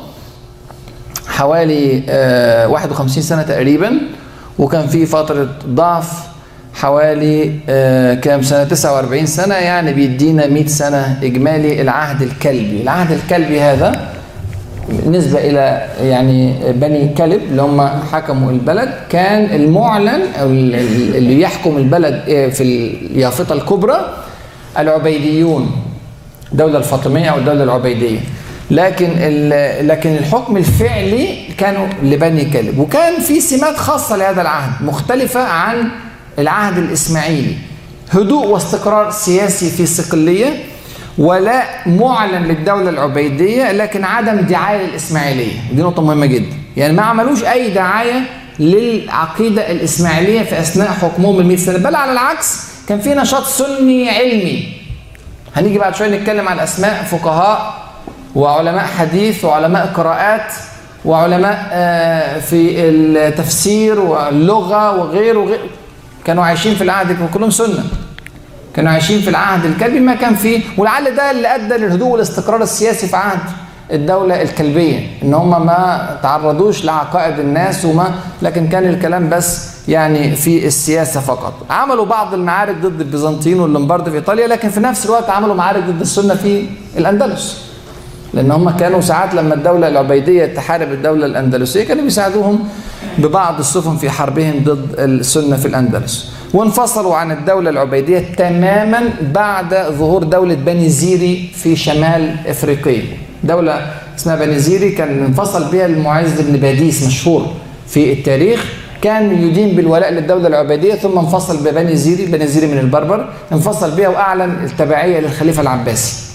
حوالي آه، 51 سنة تقريبا وكان فيه فترة ضعف حوالي آه، كام سنة 49 سنة يعني بيدينا 100 سنة إجمالي العهد الكلبي العهد الكلبي هذا بالنسبة إلى يعني بني كلب اللي هم حكموا البلد كان المعلن أو ال- ال- اللي يحكم البلد آه، في اليافطة الكبرى العبيديون الدولة الفاطمية أو الدولة العبيدية لكن ال- لكن الحكم الفعلي كانوا لبني كلب وكان في سمات خاصة لهذا العهد مختلفة عن العهد الإسماعيلي هدوء واستقرار سياسي في صقلية ولاء معلن للدولة العبيدية لكن عدم دعاية للإسماعيلية دي نقطة مهمة جدا يعني ما عملوش أي دعاية للعقيدة الإسماعيلية في أثناء حكمهم المئة سنة بل على العكس كان في نشاط سني علمي هنيجي بعد شويه نتكلم عن اسماء فقهاء وعلماء حديث وعلماء قراءات وعلماء آه، في التفسير واللغه وغيره وغيره كانوا عايشين في العهد كلهم سنه كانوا عايشين في العهد الكلبي ما كان فيه ولعل ده اللي ادى للهدوء والاستقرار السياسي في عهد الدولة الكلبية ان هم ما تعرضوش لعقائد الناس وما لكن كان الكلام بس يعني في السياسة فقط عملوا بعض المعارك ضد البيزنطيين واللومبارد في ايطاليا لكن في نفس الوقت عملوا معارك ضد السنة في الاندلس لان هم كانوا ساعات لما الدولة العبيدية تحارب الدولة الاندلسية كانوا بيساعدوهم ببعض السفن في حربهم ضد السنة في الاندلس وانفصلوا عن الدولة العبيدية تماما بعد ظهور دولة بني زيري في شمال افريقيا دولة اسمها بني زيري كان انفصل بها المعز بن باديس مشهور في التاريخ كان يدين بالولاء للدولة العبيدية ثم انفصل ببني زيري بني زيري من البربر انفصل بها وأعلن التبعية للخليفة العباسي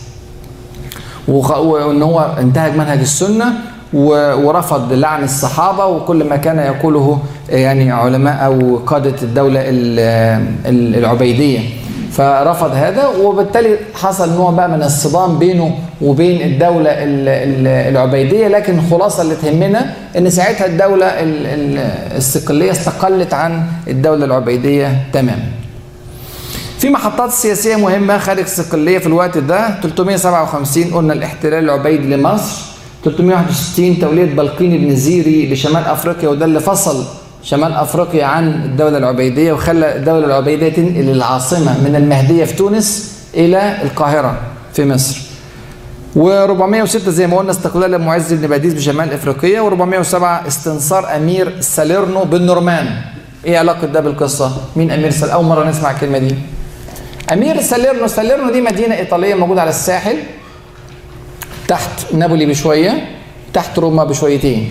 وخ- وان هو انتهج منهج السنه و- ورفض لعن الصحابه وكل ما كان يقوله يعني علماء او قاده الدوله ال- ال- العبيديه فرفض هذا وبالتالي حصل نوع بقى من الصدام بينه وبين الدوله ال- ال- العبيديه لكن الخلاصه اللي تهمنا ان ساعتها الدوله ال- ال- الصقليه استقلت عن الدوله العبيديه تماما في محطات سياسية مهمة خارج صقلية في الوقت ده 357 قلنا الاحتلال العبيدي لمصر 361 تولية بلقين بن زيري لشمال أفريقيا وده اللي فصل شمال أفريقيا عن الدولة العبيدية وخلى الدولة العبيدية تنقل العاصمة من المهدية في تونس إلى القاهرة في مصر و406 زي ما قلنا استقلال معز بن باديس بشمال افريقيا و407 استنصار امير ساليرنو بالنورمان ايه علاقه ده بالقصه مين امير سال اول مره نسمع الكلمه دي امير ساليرنو ساليرنو دي مدينه ايطاليه موجوده على الساحل تحت نابولي بشويه تحت روما بشويتين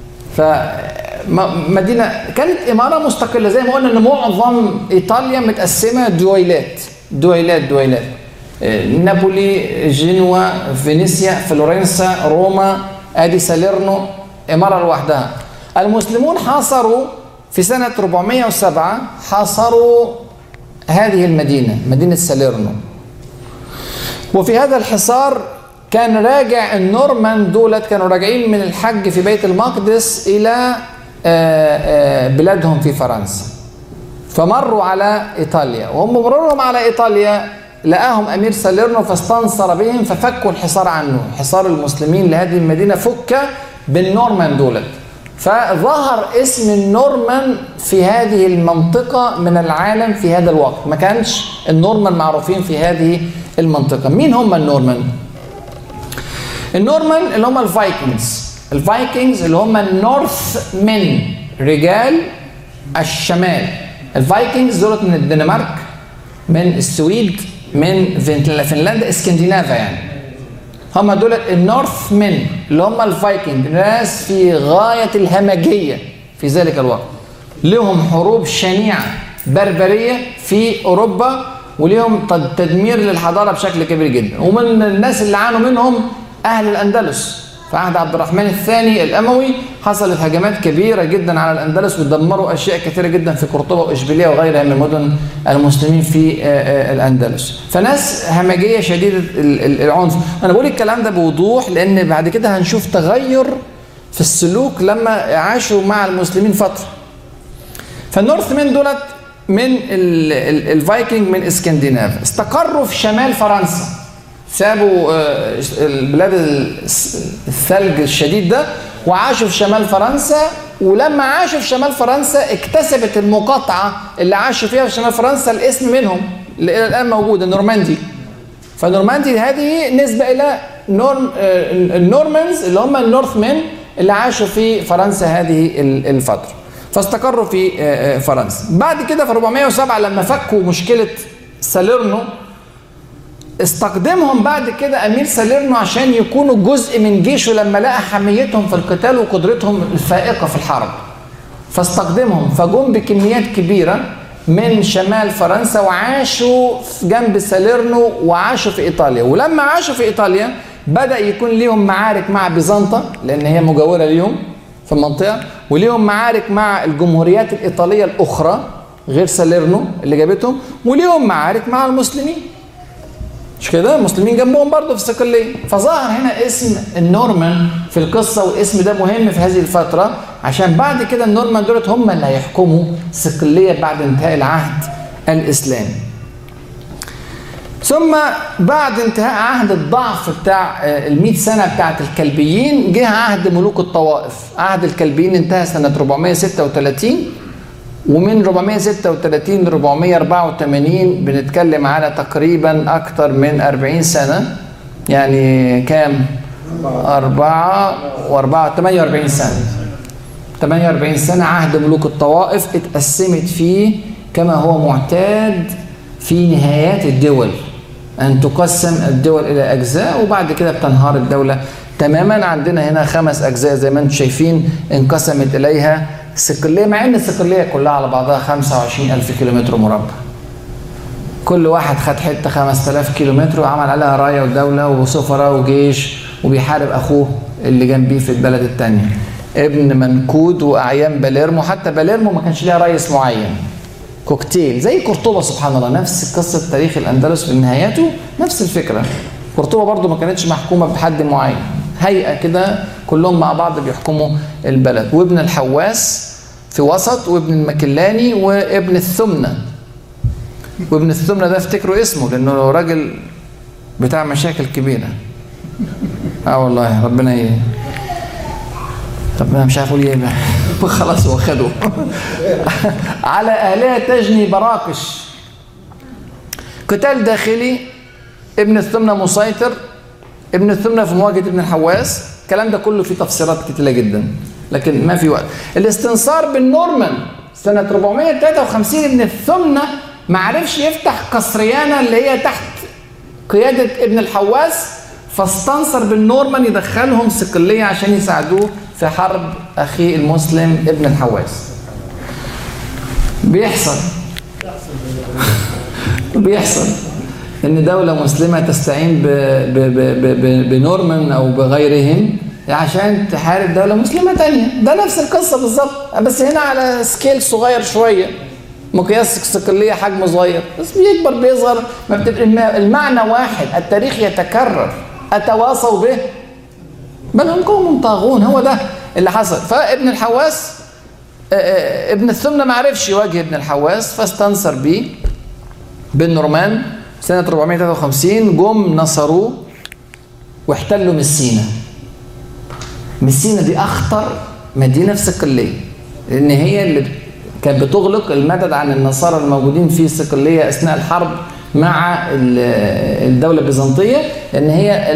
فمدينه كانت اماره مستقله زي ما قلنا ان معظم ايطاليا متقسمه دويلات دويلات دويلات آه، نابولي جنوا فينيسيا فلورنسا روما ادي ساليرنو اماره لوحدها المسلمون حاصروا في سنه 407 حاصروا هذه المدينه مدينه ساليرنو وفي هذا الحصار كان راجع النورمان دولت كانوا راجعين من الحج في بيت المقدس الى آه، آه، بلادهم في فرنسا فمروا على ايطاليا وهم مرورهم على ايطاليا لقاهم امير ساليرنو فاستنصر بهم ففكوا الحصار عنه حصار المسلمين لهذه المدينه فك بالنورمان دولت فظهر اسم النورمان في هذه المنطقة من العالم في هذا الوقت ما كانش النورمان معروفين في هذه المنطقة مين هم النورمان؟ النورمان اللي هم الفايكنجز الفايكنجز اللي هم النورث من رجال الشمال الفايكنجز دولت من الدنمارك من السويد من فنل- فنلندا اسكندنافيا يعني هم دول النورث من اللي هم الفايكنج ناس في غاية الهمجية في ذلك الوقت لهم حروب شنيعة بربرية في أوروبا وليهم تد- تدمير للحضارة بشكل كبير جدا ومن الناس اللي عانوا منهم أهل الأندلس في عهد عبد الرحمن الثاني الأموي حصلت هجمات كبيرة جدا على الأندلس ودمروا أشياء كثيرة جدا في قرطبة وإشبيلية وغيرها من مدن المسلمين في آه، آه، الأندلس فناس همجية شديدة ال- ال- العنف أنا بقول الكلام ده بوضوح لأن بعد كده هنشوف تغير في السلوك لما عاشوا مع المسلمين فترة فالنورث من دولت من ال- ال- الفايكنج من اسكندنافيا استقروا في شمال فرنسا سابوا آه، البلاد الس- الثلج الشديد ده وعاشوا في شمال فرنسا ولما عاشوا في شمال فرنسا اكتسبت المقاطعة اللي عاشوا فيها في شمال فرنسا الاسم منهم اللي إلى الآن موجود النورماندي فنورماندي هذه نسبة إلى نورم آه، النورمانز اللي هم النورثمن اللي عاشوا في فرنسا هذه ال- الفترة فاستقروا في آه، آه، فرنسا بعد كده في 407 لما فكوا مشكلة ساليرنو استخدمهم بعد كده امير ساليرنو عشان يكونوا جزء من جيشه لما لقى حميتهم في القتال وقدرتهم الفائقه في الحرب فاستخدمهم فجم بكميات كبيره من شمال فرنسا وعاشوا في جنب ساليرنو وعاشوا في ايطاليا ولما عاشوا في ايطاليا بدا يكون ليهم معارك مع بيزنطه لان هي مجاوره ليهم في المنطقه وليهم معارك مع الجمهوريات الايطاليه الاخرى غير ساليرنو اللي جابتهم وليهم معارك مع المسلمين مش كده المسلمين جنبهم برضه في صقلية فظهر هنا اسم النورمان في القصة والاسم ده مهم في هذه الفترة عشان بعد كده النورمان دولت هم اللي هيحكموا صقلية بعد انتهاء العهد الإسلامي ثم بعد انتهاء عهد الضعف بتاع ال سنة بتاعت الكلبيين جه عهد ملوك الطوائف عهد الكلبيين انتهى سنة 436 ومن 436 ل 484 بنتكلم على تقريبا أكثر من 40 سنة يعني كام؟ أربعة وأربعة 48 سنة 48 سنة عهد ملوك الطوائف اتقسمت فيه كما هو معتاد في نهايات الدول أن تقسم الدول إلى أجزاء وبعد كده بتنهار الدولة تماما عندنا هنا خمس أجزاء زي ما انتم شايفين انقسمت إليها صقلية مع ان الصقلية كلها على بعضها 25 ألف كيلومتر مربع كل واحد خد حتة 5000 كيلومتر وعمل عليها راية ودولة وسفراء وجيش وبيحارب أخوه اللي جنبيه في البلد التانية ابن منكود وأعيان باليرمو حتى باليرمو ما كانش ليها رئيس معين كوكتيل زي قرطبة سبحان الله نفس قصة تاريخ الأندلس في نهايته نفس الفكرة قرطبة برضو ما كانتش محكومة بحد معين هيئة كده كلهم مع بعض بيحكموا البلد وابن الحواس في وسط وابن المكلاني وابن الثمنة وابن الثمنة ده افتكروا اسمه لأنه راجل بتاع مشاكل كبيرة اه والله ربنا ي... طب انا مش عارف اقول ايه بقى خلاص هو خده على اهلها تجني براقش قتال داخلي ابن الثمنة مسيطر ابن الثمنة في مواجهة ابن الحواس الكلام ده كله فيه تفسيرات كتيرة جدا لكن ما في وقت الاستنصار بالنورمان سنة 453 ابن الثمنة ما عرفش يفتح قصريانة اللي هي تحت قيادة ابن الحواس فاستنصر بالنورمان يدخلهم صقلية عشان يساعدوه في حرب أخيه المسلم ابن الحواس بيحصل بيحصل ان دولة مسلمة تستعين ب ب ب ب ب بنورمان او بغيرهم عشان تحارب دولة مسلمة تانية ده نفس القصة بالظبط بس هنا على سكيل صغير شوية مقياس الصقلية حجمه صغير بس بيكبر بيصغر ما بتبقى المعنى واحد التاريخ يتكرر أتواصوا به بل هم قوم طاغون هو ده اللي حصل فابن الحواس ابن الثمنة ما عرفش يواجه ابن الحواس فاستنصر بيه بالنورمان سنة 453 جم نصروه واحتلوا مسينا مسينا دي أخطر مدينة في صقلية لأن هي اللي كانت بتغلق المدد عن النصارى الموجودين في صقلية أثناء الحرب مع الدولة البيزنطية لأن هي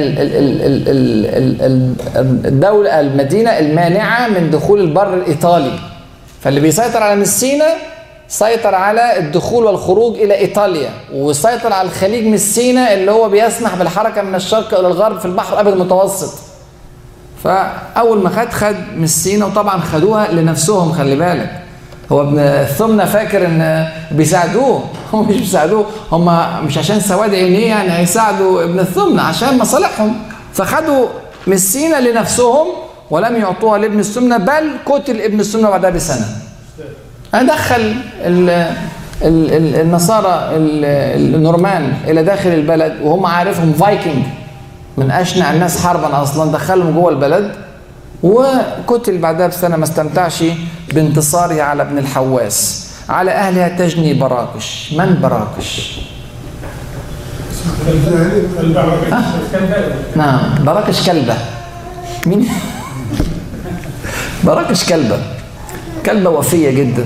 الدولة المدينة المانعة من دخول البر الإيطالي فاللي بيسيطر على مسينا سيطر على الدخول والخروج إلى إيطاليا وسيطر على الخليج من سينا اللي هو بيسمح بالحركة من الشرق إلى الغرب في البحر الأبيض المتوسط فأول ما خد خد من سينا وطبعا خدوها لنفسهم خلي بالك هو ابن الثمنة فاكر ان بيساعدوه هم مش بيساعدوه هم مش عشان سواد عينيه يعني هيساعدوا ابن الثمنة عشان مصالحهم فخدوا من سينا لنفسهم ولم يعطوها لابن الثمنة بل قتل ابن الثمنة بعدها بسنة أدخل النصارى النورمان إلى داخل البلد وهم عارفهم فايكنج من أشنع الناس حربا أصلا دخلهم جوه البلد وقتل بعدها بسنة ما استمتعش بانتصاره على ابن الحواس على أهلها تجني براكش من براكش؟ نعم براكش كلبة مين؟ براكش كلبة كلبة وفية جدا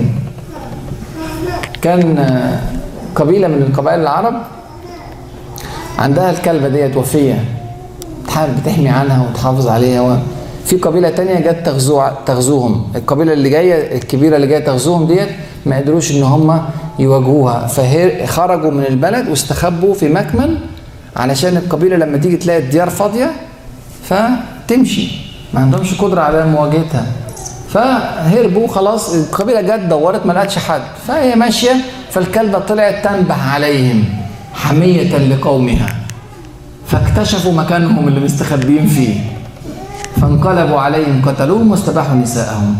كان آه، قبيلة من القبائل العرب عندها الكلبة ديت وفية تحاول بتحمي عنها وتحافظ عليها و... في قبيلة تانية جت تغزو تغزوهم القبيلة اللي جاية الكبيرة اللي جاية تغزوهم ديت ما قدروش ان هم يواجهوها فخرجوا من البلد واستخبوا في مكمن علشان القبيلة لما تيجي تلاقي الديار فاضية فتمشي ما عندهمش قدرة على مواجهتها فهربوا خلاص القبيلة جت دورت ما لقتش حد فهي ماشية فالكلبة طلعت تنبه عليهم حمية لقومها فاكتشفوا مكانهم اللي مستخبيين فيه فانقلبوا عليهم قتلوهم واستباحوا نساءهم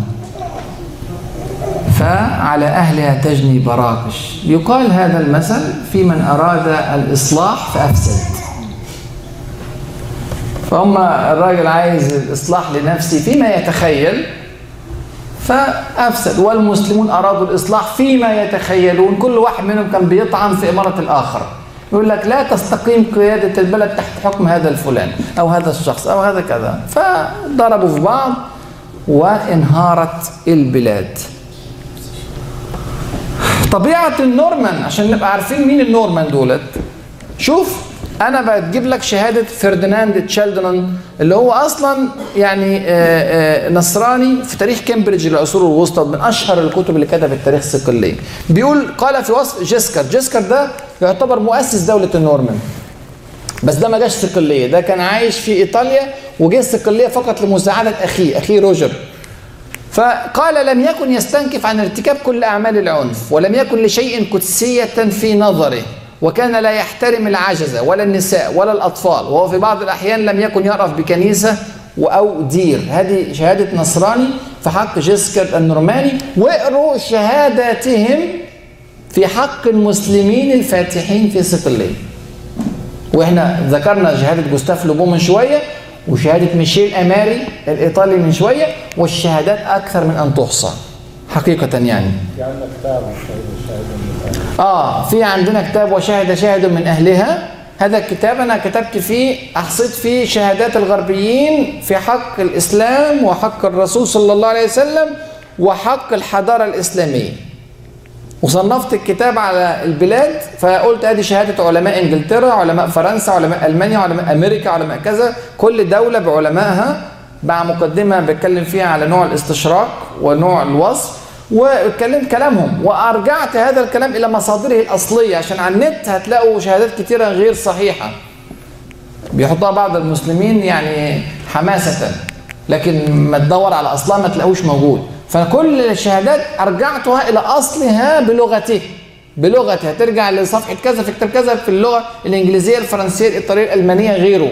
فعلى أهلها تجني براقش يقال هذا المثل في من أراد الإصلاح فأفسد فهم الراجل عايز الإصلاح لنفسه فيما يتخيل فأفسد والمسلمون أرادوا الإصلاح فيما يتخيلون كل واحد منهم كان بيطعن في إمارة الآخر يقول لك لا تستقيم قيادة البلد تحت حكم هذا الفلان أو هذا الشخص أو هذا كذا فضربوا في بعض وانهارت البلاد طبيعة النورمان عشان نبقى عارفين مين النورمان دولت شوف انا بجيب لك شهاده فرديناند تشالدنان اللي هو اصلا يعني آه، آه، نصراني في تاريخ كامبريدج العصور الوسطى من اشهر الكتب اللي كتبت التاريخ الصقليه بيقول قال في وصف جيسكر جيسكر ده يعتبر مؤسس دوله النورمان بس ده ما جاش صقليه ده كان عايش في ايطاليا وجه الصقليه فقط لمساعده اخيه اخيه روجر فقال لم يكن يستنكف عن ارتكاب كل اعمال العنف ولم يكن لشيء قدسيه في نظره وكان لا يحترم العجزة ولا النساء ولا الأطفال وهو في بعض الأحيان لم يكن يعرف بكنيسة أو دير هذه شهادة نصراني في حق جيسكر النورماني واقروا شهاداتهم في حق المسلمين الفاتحين في صقلية واحنا ذكرنا شهادة جوستاف لوبو من شوية وشهادة ميشيل أماري الإيطالي من شوية والشهادات أكثر من أن تحصى حقيقة يعني يعني كتاب الشهيد اه في عندنا كتاب وشهد شاهد من اهلها هذا الكتاب انا كتبت فيه احصيت فيه شهادات الغربيين في حق الاسلام وحق الرسول صلى الله عليه وسلم وحق الحضاره الاسلاميه وصنفت الكتاب على البلاد فقلت ادي شهاده علماء انجلترا علماء فرنسا علماء المانيا علماء امريكا علماء كذا كل دوله بعلمائها مع مقدمه بتكلم فيها على نوع الاستشراق ونوع الوصف واتكلمت كلامهم وارجعت هذا الكلام الى مصادره الاصليه عشان على النت هتلاقوا شهادات كتيره غير صحيحه بيحطها بعض المسلمين يعني حماسه لكن ما تدور على اصلها ما تلاقوش موجود فكل الشهادات ارجعتها الى اصلها بلغته بلغتها ترجع لصفحه كذا في كتاب كذا في اللغه الانجليزيه الفرنسيه الايطاليه الالمانيه غيره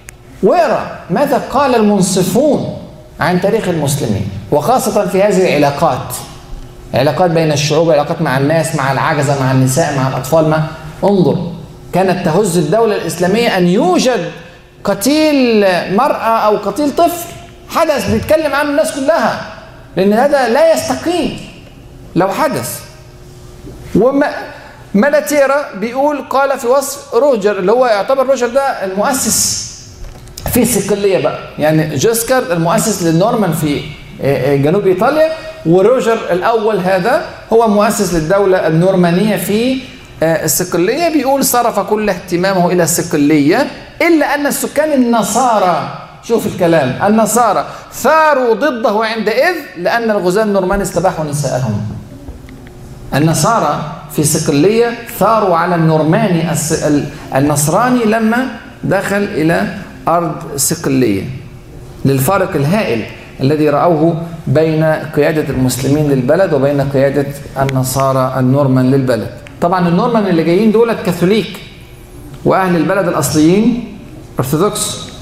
واقرا ماذا قال المنصفون عن تاريخ المسلمين وخاصه في هذه العلاقات علاقات بين الشعوب علاقات مع الناس مع العجزة مع النساء مع الأطفال ما انظر كانت تهز الدولة الإسلامية أن يوجد قتيل مرأة أو قتيل طفل حدث بيتكلم عنه الناس كلها لأن هذا لا يستقيم لو حدث وما مالاتيرا بيقول قال في وصف روجر اللي هو يعتبر روجر ده المؤسس في صقليه بقى يعني جوسكر المؤسس للنورمان في جنوب ايطاليا وروجر الاول هذا هو مؤسس للدوله النورمانيه في الصقليه بيقول صرف كل اهتمامه الى الصقليه الا ان السكان النصارى شوف الكلام النصارى ثاروا ضده عندئذ لان الغزاة النورمان استباحوا نساءهم النصارى في صقليه ثاروا على النورماني النصراني لما دخل الى ارض صقليه للفارق الهائل الذي رأوه بين قيادة المسلمين للبلد وبين قيادة النصارى النورمان للبلد طبعا النورمان اللي جايين دولت كاثوليك وأهل البلد الأصليين أرثوذكس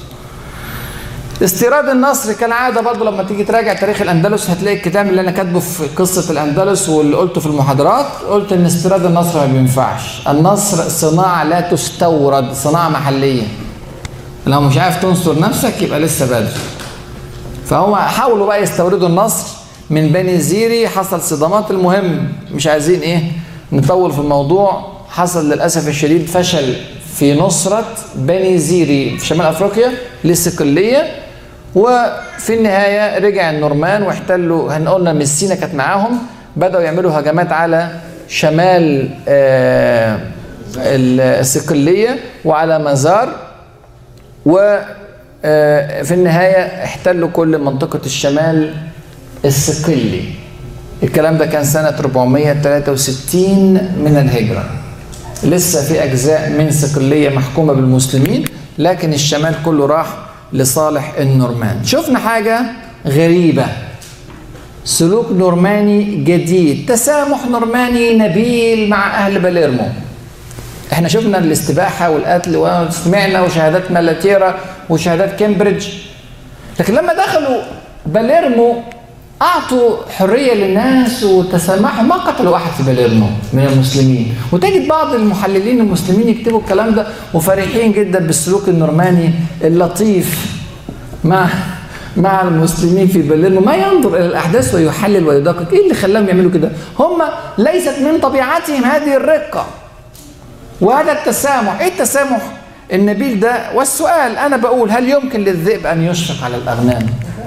استيراد النصر كالعادة برضه لما تيجي تراجع تاريخ الأندلس هتلاقي الكتاب اللي أنا كاتبه في قصة الأندلس واللي قلته في المحاضرات قلت إن استيراد النصر ما بينفعش النصر صناعة لا تستورد صناعة محلية لو مش عارف تنصر نفسك يبقى لسه بدري فهو حاولوا بقى يستوردوا النصر من بني زيري حصل صدامات المهم مش عايزين ايه نطول في الموضوع حصل للاسف الشديد فشل في نصرة بني زيري في شمال افريقيا للصقلية وفي النهاية رجع النورمان واحتلوا هنقولنا ميسينا كانت معاهم بدأوا يعملوا هجمات على شمال آه، الصقلية وعلى مزار وفي النهاية احتلوا كل منطقة الشمال الصقلي الكلام ده كان سنة 463 من الهجرة لسه في أجزاء من صقلية محكومة بالمسلمين لكن الشمال كله راح لصالح النورمان شفنا حاجة غريبة سلوك نورماني جديد تسامح نورماني نبيل مع أهل باليرمو احنا شفنا الاستباحة والقتل وسمعنا وشهادات مالاتيرا وشهادات كامبريدج لكن لما دخلوا باليرمو اعطوا حريه للناس وتسامحوا ما قتلوا احد في باليرمو من المسلمين وتجد بعض المحللين المسلمين يكتبوا الكلام ده وفرحين جدا بالسلوك النورماني اللطيف مع مع المسلمين في باليرمو ما ينظر الى الاحداث ويحلل ويدقق ايه اللي خلاهم يعملوا كده هم ليست من طبيعتهم هذه الرقه وهذا التسامح ايه التسامح النبيل ده والسؤال انا بقول هل يمكن للذئب ان يشفق على الاغنام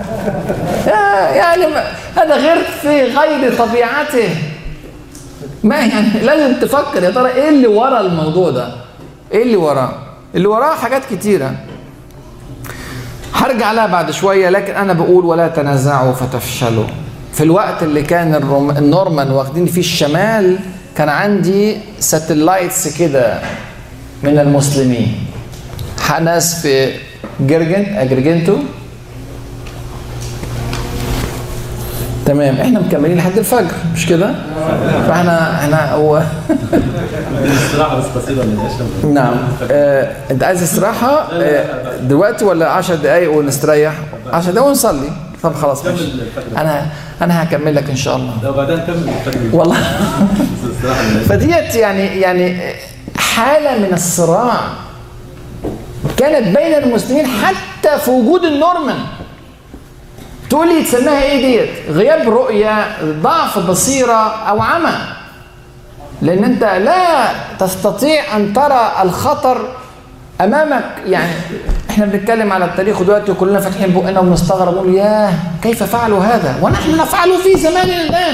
يعني هذا غير في غير طبيعته ما يعني لازم تفكر يا ترى ايه اللي ورا الموضوع ده ايه اللي وراه اللي وراه حاجات كتيره هرجع لها بعد شويه لكن انا بقول ولا تنازعوا فتفشلوا في الوقت اللي كان الروم... النورمان واخدين فيه الشمال كان عندي ساتلايتس كده من المسلمين ناس في جرجن اجرجنتو تمام احنا مكملين لحد الفجر مش كده فاحنا احنا هو استراحه بس بسيطه من العشاء نعم آه، انت عايز استراحه آه، دلوقتي ولا 10 دقايق ونستريح 10 دقايق ونصلي طب خلاص ماشي انا انا هكمل لك ان شاء الله لو بعدين كمل الفجر والله استراحه من العشاء فديت يعني يعني حاله من الصراع كانت بين المسلمين حتى في وجود النورمان تقول لي تسميها ايه ديت غياب رؤيه ضعف بصيره او عمى لان انت لا تستطيع ان ترى الخطر امامك يعني احنا بنتكلم على التاريخ دلوقتي وكلنا فاتحين بقنا وبنستغرب نقول ياه كيف فعلوا هذا ونحن نفعله في زماننا الان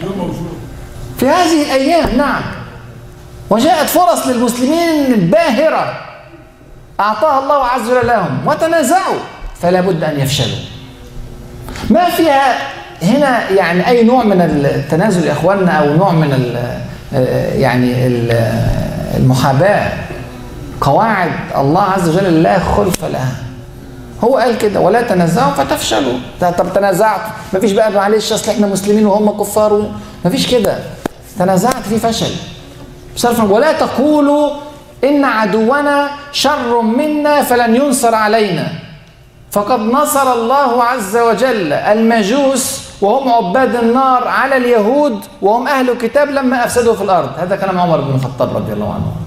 في هذه الايام نعم وجاءت فرص للمسلمين باهره اعطاها الله عز وجل لهم وتنازعوا فلا بد ان يفشلوا ما فيها هنا يعني اي نوع من التنازل يا اخواننا او نوع من ال يعني ال المحاباه قواعد الله عز وجل لا خلف لها هو قال كده ولا تنازعوا فتفشلوا طب تنازعت مفيش بقى معلش اصل احنا مسلمين وهم كفار مفيش كده تنازعت في فشل صرفا ولا تقولوا ان عدونا شر منا فلن ينصر علينا فقد نصر الله عز وجل المجوس وهم عباد النار على اليهود وهم أهل كتاب لما أفسدوا في الأرض هذا كلام عمر بن الخطاب رضي الله عنه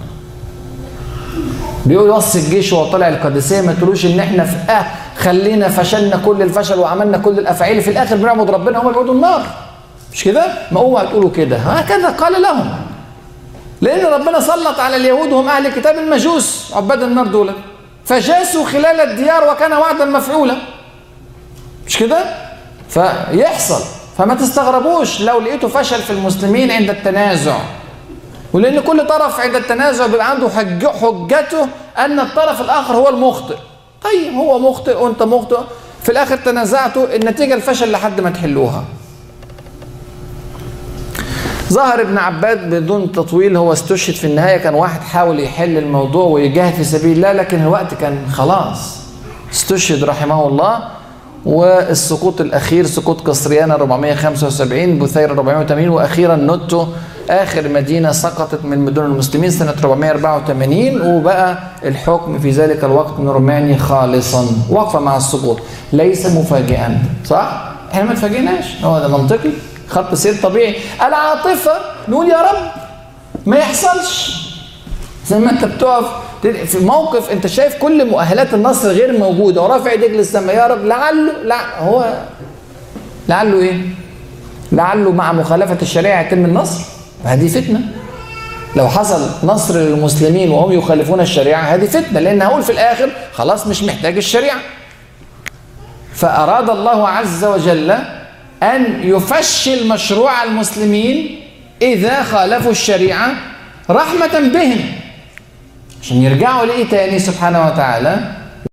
بيقول وصي الجيش وهو طالع القادسية ما تقولوش ان احنا في اه خلينا فشلنا كل الفشل وعملنا كل الافعال في الاخر بنعبد ربنا هم بيعبدوا النار مش كده؟ ما اوعى تقولوا كده هكذا قال لهم لان ربنا سلط على اليهود وهم اهل كتاب المجوس عباد النار دول فجاسوا خلال الديار وكان وعدا مفعولا مش كده فيحصل فما تستغربوش لو لقيتوا فشل في المسلمين عند التنازع ولان كل طرف عند التنازع بيبقى عنده حج حجته ان الطرف الاخر هو المخطئ طيب هو مخطئ وانت مخطئ في الاخر تنازعتوا النتيجه الفشل لحد ما تحلوها ظهر ابن عباد بدون تطويل هو استشهد في النهايه كان واحد حاول يحل الموضوع ويجاهد في سبيل الله لكن الوقت كان خلاص استشهد رحمه الله والسقوط الاخير سقوط قصريانا 475 بثير 480 واخيرا نوتو اخر مدينه سقطت من مدن المسلمين سنه 484 وبقى الحكم في ذلك الوقت نورماني خالصا وقفه مع السقوط ليس مفاجئا صح؟ احنا ما اتفاجئناش هو ده منطقي خط سير طبيعي العاطفه نقول يا رب ما يحصلش زي ما انت بتقف في موقف انت شايف كل مؤهلات النصر غير موجوده ورافع ايديك للسماء يا رب لعله لا هو لعله ايه؟ لعله مع مخالفه الشريعه يتم النصر هذه فتنه لو حصل نصر للمسلمين وهم يخالفون الشريعه هذه فتنه لان هقول في الاخر خلاص مش محتاج الشريعه فأراد الله عز وجل أن يفشل مشروع المسلمين إذا خالفوا الشريعة رحمة بهم عشان يرجعوا لإيه تاني سبحانه وتعالى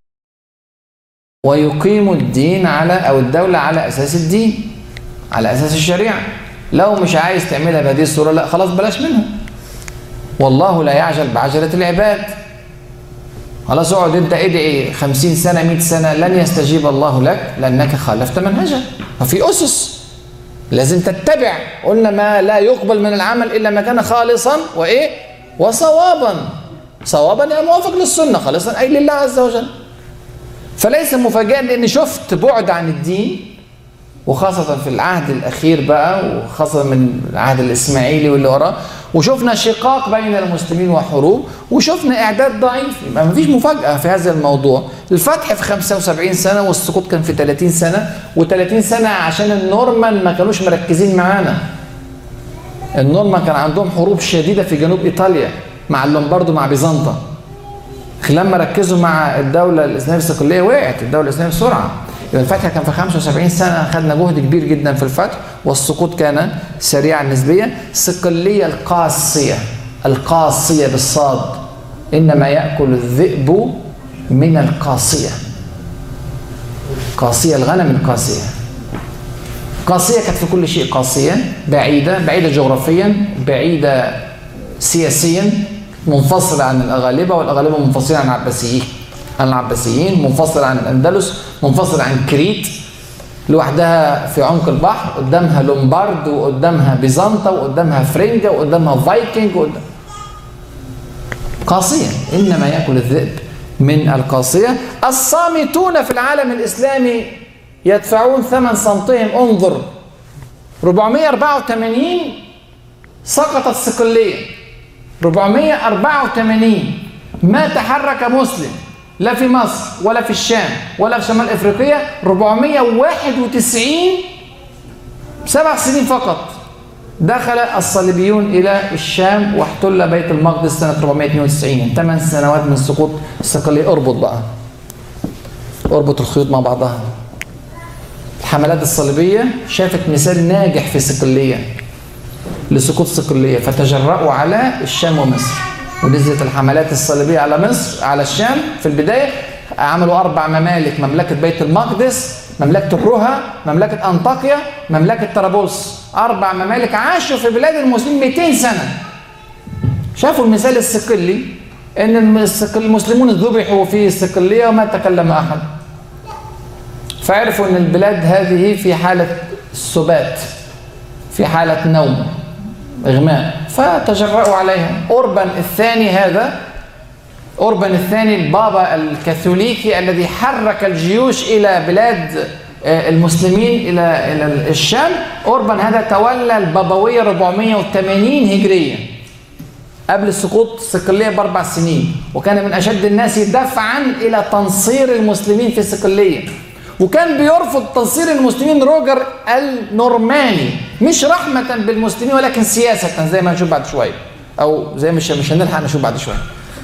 ويقيموا الدين على أو الدولة على أساس الدين على أساس الشريعة لو مش عايز تعملها بهذه الصورة لا خلاص بلاش منها والله لا يعجل بعجلة العباد خلاص اقعد انت ادعي 50 سنة 100 سنة لن يستجيب الله لك لأنك خالفت منهجه ففي أسس لازم تتبع قلنا ما لا يقبل من العمل إلا ما كان خالصا وإيه وصوابا صوابا يعني موافق للسنة خالصا أي لله عز وجل فليس مفاجئا لأني شفت بعد عن الدين وخاصة في العهد الأخير بقى وخاصة من العهد الإسماعيلي واللي وراه وشفنا شقاق بين المسلمين وحروب وشفنا إعداد ضعيف ما فيش مفاجأة في هذا الموضوع الفتح في 75 سنة والسقوط كان في 30 سنة و30 سنة عشان النورمان ما كانوش مركزين معانا النورمان كان عندهم حروب شديدة في جنوب إيطاليا مع اللومباردو مع بيزنطة لما ركزوا مع الدولة الإسلامية الصقلية وقعت الدولة الإسلامية بسرعة يبقى الفتح كان في 75 سنة خدنا جهد كبير جدا في الفتح والسقوط كان سريعا نسبيا صقلية القاسية القاسية بالصاد إنما يأكل الذئب من القاسية قاسية الغنم القاسية قاسية كانت في كل شيء قاسية بعيدة بعيدة جغرافيا بعيدة سياسيا منفصلة عن الأغالبة والأغالبة منفصلة عن العباسيين عن العباسيين منفصل عن الأندلس منفصل عن كريت لوحدها في عمق البحر قدامها لومبارد وقدامها بيزنطة وقدامها فرنجة وقدامها فايكنج وقدام قاسية إنما يأكل الذئب من القاسية الصامتون في العالم الإسلامي يدفعون ثمن صمتهم انظر 484 سقطت صقلية 484 ما تحرك مسلم لا في مصر ولا في الشام ولا في شمال افريقيا 491 سبع سنين فقط دخل الصليبيون الى الشام واحتل بيت المقدس سنه 492 ثمان سنوات من سقوط الصقليه اربط بقى اربط الخيوط مع بعضها الحملات الصليبيه شافت مثال ناجح في صقليه لسقوط صقليه فتجرأوا على الشام ومصر ونزلت الحملات الصليبية على مصر على الشام في البداية عملوا أربع ممالك مملكة بيت المقدس مملكة الرها مملكة أنطاكيا مملكة طرابلس أربع ممالك عاشوا في بلاد المسلمين 200 سنة شافوا المثال الصقلي أن المسلمون ذبحوا في الصقلية وما تكلم أحد فعرفوا أن البلاد هذه في حالة سبات في حالة نوم إغماء فتجرأوا عليها أوربان الثاني هذا أوربان الثاني البابا الكاثوليكي الذي حرك الجيوش إلى بلاد المسلمين إلى إلى الشام أوربان هذا تولى البابوية 480 هجرية قبل سقوط صقلية بأربع سنين وكان من أشد الناس دفعا إلى تنصير المسلمين في صقلية وكان بيرفض تنصير المسلمين روجر النورماني مش رحمة بالمسلمين ولكن سياسة زي ما هنشوف بعد شوية أو زي مش مش هنلحق نشوف بعد شوية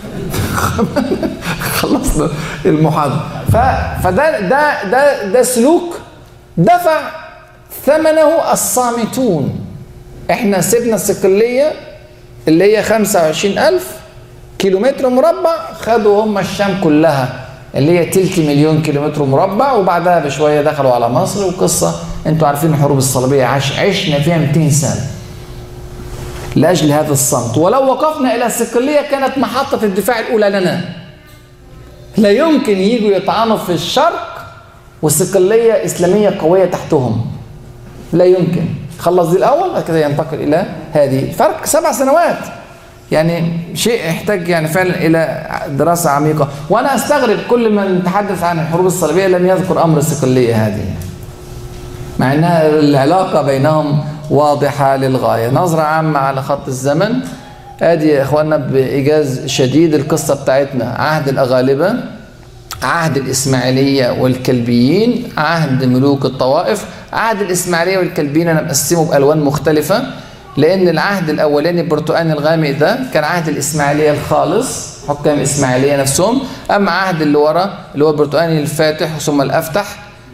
خلصنا المحاضرة ف... فده ده ده ده سلوك دفع ثمنه الصامتون احنا سيبنا الصقلية اللي هي 25000 كيلومتر مربع خدوا هم الشام كلها اللي هي تلت مليون كيلومتر مربع وبعدها بشويه دخلوا على مصر وقصه انتوا عارفين الحروب الصليبيه عش عشنا فيها 200 سنه لاجل هذا الصمت ولو وقفنا الى الصقليه كانت محطه الدفاع الاولى لنا لا يمكن يجوا يطعنوا في الشرق والصقليه اسلاميه قويه تحتهم لا يمكن خلص دي الاول بعد كده ينتقل الى هذه فرق سبع سنوات يعني شيء يحتاج يعني فعلا الى دراسه عميقه وانا استغرب كل من تحدث عن الحروب الصليبيه لم يذكر امر الصقليه هذه مع انها العلاقه بينهم واضحه للغايه نظره عامه على خط الزمن ادي يا اخواننا بايجاز شديد القصه بتاعتنا عهد الاغالبه عهد الاسماعيليه والكلبيين عهد ملوك الطوائف عهد الاسماعيليه والكلبيين انا مقسمه بالوان مختلفه لان العهد الاولاني البرتقاني الغامق ده كان عهد الاسماعيليه الخالص حكام الاسماعيليه نفسهم اما عهد اللي ورا اللي هو البرتقاني الفاتح ثم الافتح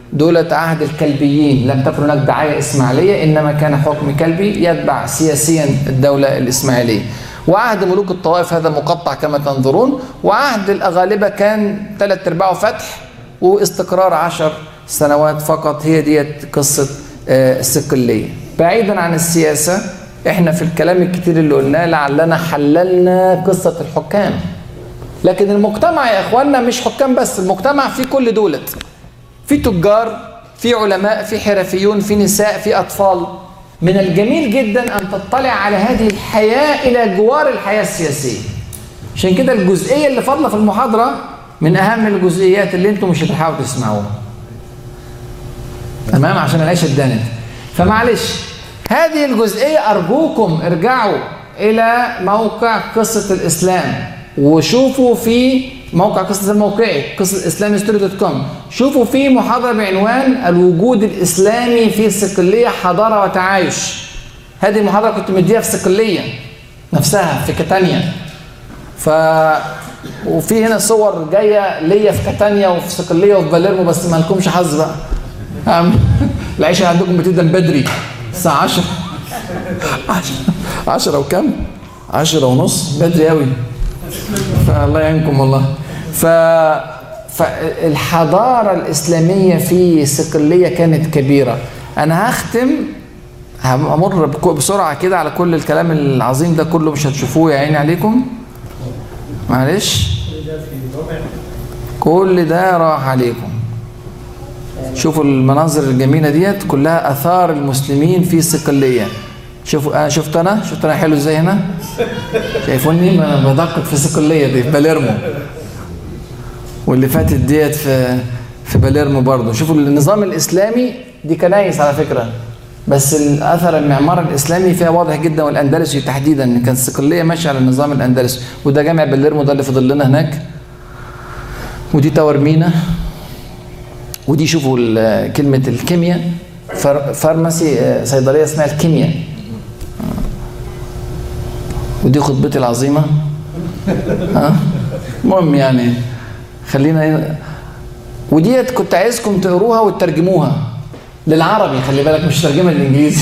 دولة عهد الكلبيين لم تكن هناك دعاية إسماعيلية إنما كان حكم كلبي يتبع سياسيا الدولة الإسماعيلية وعهد ملوك الطوائف هذا مقطع كما تنظرون وعهد الأغالبة كان ثلاث أرباعه فتح واستقرار عشر سنوات فقط هي ديت قصة آه، الصقلية بعيدا عن السياسة احنا في الكلام الكتير اللي قلناه لعلنا حللنا قصة الحكام لكن المجتمع يا اخواننا مش حكام بس المجتمع فيه كل دولت في تجار في علماء في حرفيون في نساء في اطفال من الجميل جدا ان تطلع على هذه الحياه الى جوار الحياه السياسيه عشان كده الجزئيه اللي فاضله في المحاضره من اهم الجزئيات اللي انتم مش هتلحقوا تسمعوها تمام عشان العيشه اتدنت فمعلش هذه الجزئيه ارجوكم ارجعوا الى موقع قصه الاسلام وشوفوا في موقع قصة الموقعي قصة اسلام ستوري دوت كوم شوفوا في محاضرة بعنوان الوجود الإسلامي في صقلية حضارة وتعايش هذه المحاضرة كنت مديها في صقلية نفسها في كتانيا ف وفي هنا صور جاية ليا في كتانيا وفي صقلية وفي باليرمو بس ما لكمش حظ بقى أم- العيشة عندكم بتبدأ من بدري الساعة 10 10 10 وكم؟ 10 ونص بدري قوي فالله يعينكم والله ف فالحضارة الإسلامية في صقلية كانت كبيرة أنا هختم همر بك- بسرعة كده على كل الكلام العظيم ده كله مش هتشوفوه يا عيني عليكم معلش كل ده راح عليكم شوفوا المناظر الجميلة ديت كلها آثار المسلمين في صقلية شوفوا أنا شفت أنا شفت أنا حلو إزاي هنا شايفوني ما أنا بدقق في صقلية دي في باليرمو واللي فاتت ديت في في باليرمو برضه شوفوا النظام الإسلامي دي كنايس على فكرة بس الأثر المعمار الإسلامي فيها واضح جدا والأندلسي تحديدا إن كان صقلية ماشية على النظام الأندلسي وده جامع باليرمو ده اللي فضل لنا هناك ودي تاور مينا ودي شوفوا ال- كلمة الكيمياء فار- فارماسي آه، صيدلية اسمها الكيمياء ودي خطبتي العظيمة ها المهم يعني خلينا وديت كنت عايزكم تقروها وتترجموها للعربي خلي بالك مش ترجمة للإنجليزي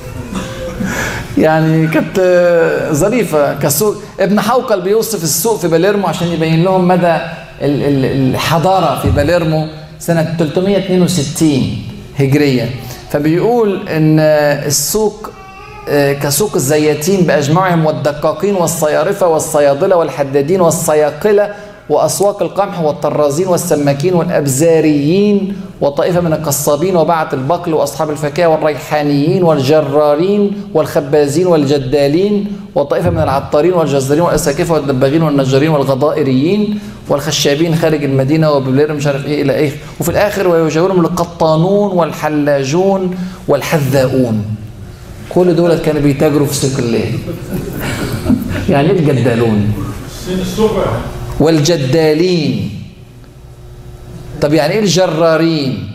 يعني كانت آه، ظريفة كسوق ابن حوقل بيوصف السوق في باليرمو عشان يبين لهم مدى ال- ال- الحضارة في باليرمو سنة 362 هجرية فبيقول ان آه، السوق آه، كسوق الزياتين بأجمعهم والدقاقين والصيارفة والصيادلة والحدادين والصياقلة وأسواق القمح والطرازين والسماكين والأبزاريين وطائفة من القصابين وبعة البقل وأصحاب الفاكهة والريحانيين والجرارين والخبازين والجدالين وطائفة من العطارين والجزارين والأساكفة والدباغين والنجارين والغضائريين والخشابين خارج المدينة وبلير مش عارف إيه إلى إيه وفي الآخر ويجاورهم القطانون والحلاجون والحذاؤون كل دول كانوا بيتاجروا في سوق الليل يعني ايه الجدالون سين السوق واحد والجدالين طب يعني ايه الجرارين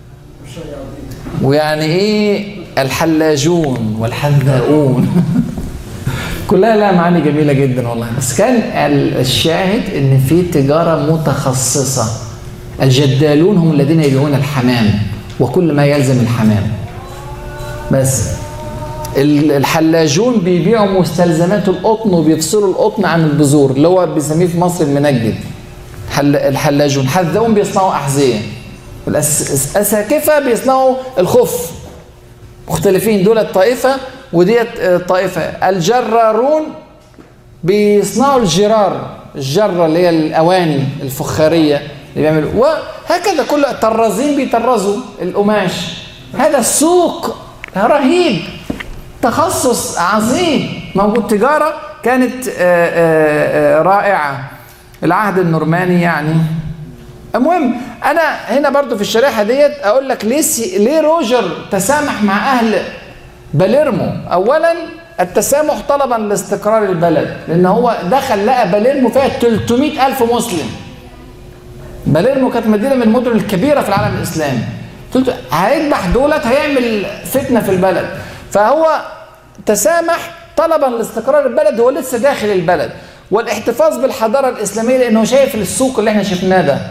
ويعني ايه الحلاجون والحذاؤون كلها لها معاني جميله جدا والله بس كان ال- الشاهد ان في تجاره متخصصه الجدالون هم الذين يبيعون الحمام وكل ما يلزم الحمام بس ال- الحلاجون بيبيعوا مستلزمات القطن وبيفصلوا القطن عن البذور اللي هو بيسميه في مصر المنجد حل الحلاجون حذاؤون بيصنعوا أحذية الأس- الأساكفة بيصنعوا الخف مختلفين دول الطائفة وديت آه، طائفة الجرارون بيصنعوا الجرار الجرة اللي هي الأواني الفخارية اللي بيعملوا وهكذا كل الطرازين بيطرزوا القماش هذا السوق رهيب تخصص عظيم موجود تجارة كانت آه، آه، آه، رائعة العهد النورماني يعني المهم انا هنا برضو في الشريحه ديت اقول لك ليه سي... ليه روجر تسامح مع اهل باليرمو اولا التسامح طلبا لاستقرار البلد لان هو دخل لقى باليرمو فيها 300 الف مسلم باليرمو كانت مدينه من المدن الكبيره في العالم الاسلامي قلت هيذبح دولت هيعمل فتنه في البلد فهو تسامح طلبا لاستقرار البلد هو لسه داخل البلد والاحتفاظ بالحضاره الاسلاميه لانه شايف السوق اللي احنا شفناه ده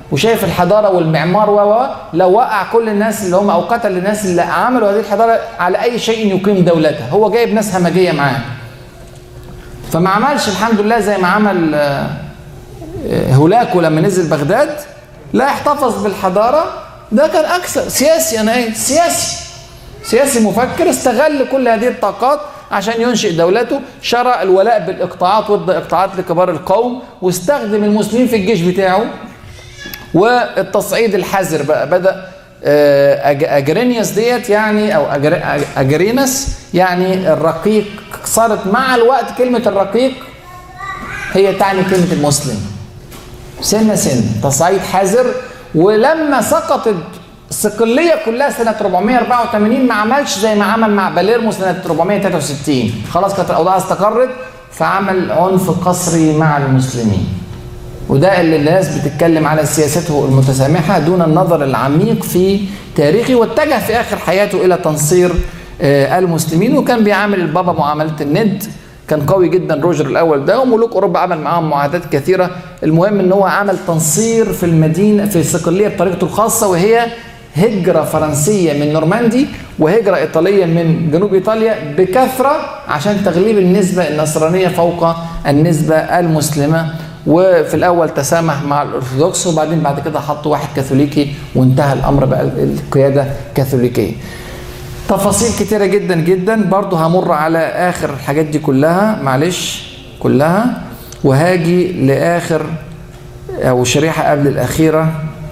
وشايف الحضاره والمعمار و و لو وقع كل الناس اللي هم او قتل الناس اللي عملوا هذه الحضاره على اي شيء يقيم دولته هو جايب ناس همجيه معاه فما عملش الحمد لله زي ما عمل آه، آه، هولاكو لما نزل بغداد لا احتفظ بالحضاره ده كان اكثر سياسي انا ايه سياسي سياسي مفكر استغل كل هذه الطاقات عشان ينشئ دولته شرع الولاء بالاقطاعات ضد اقطاعات لكبار القوم واستخدم المسلمين في الجيش بتاعه والتصعيد الحذر بقى بدا آه، أج- اجرينيوس ديت يعني او أجر- اجرينس يعني الرقيق صارت مع الوقت كلمه الرقيق هي تعني كلمه المسلم سنه سنه تصعيد حذر ولما سقطت الصقليه كلها سنه 484 ما عملش زي ما عمل مع باليرمو سنه 463 خلاص كانت الاوضاع استقرت فعمل عنف قسري مع المسلمين وده اللي الناس بتتكلم على سياسته المتسامحه دون النظر العميق في تاريخه واتجه في اخر حياته الى تنصير آه، المسلمين وكان بيعامل البابا معامله الند كان قوي جدا روجر الاول ده وملوك اوروبا عمل معاهم معاهدات كثيره المهم ان هو عمل تنصير في المدينه في الصقليه بطريقته الخاصه وهي هجره فرنسيه من نورماندي وهجره ايطاليه من جنوب ايطاليا بكثره عشان تغليب النسبه النصرانيه فوق النسبه المسلمه وفي الاول تسامح مع الارثوذكس وبعدين بعد كده حطوا واحد كاثوليكي وانتهى الامر بقى القياده كاثوليكيه. تفاصيل كتيره جدا جدا برضو همر على اخر الحاجات دي كلها معلش كلها وهاجي لاخر او شريحه قبل الاخيره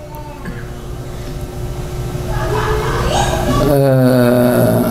آه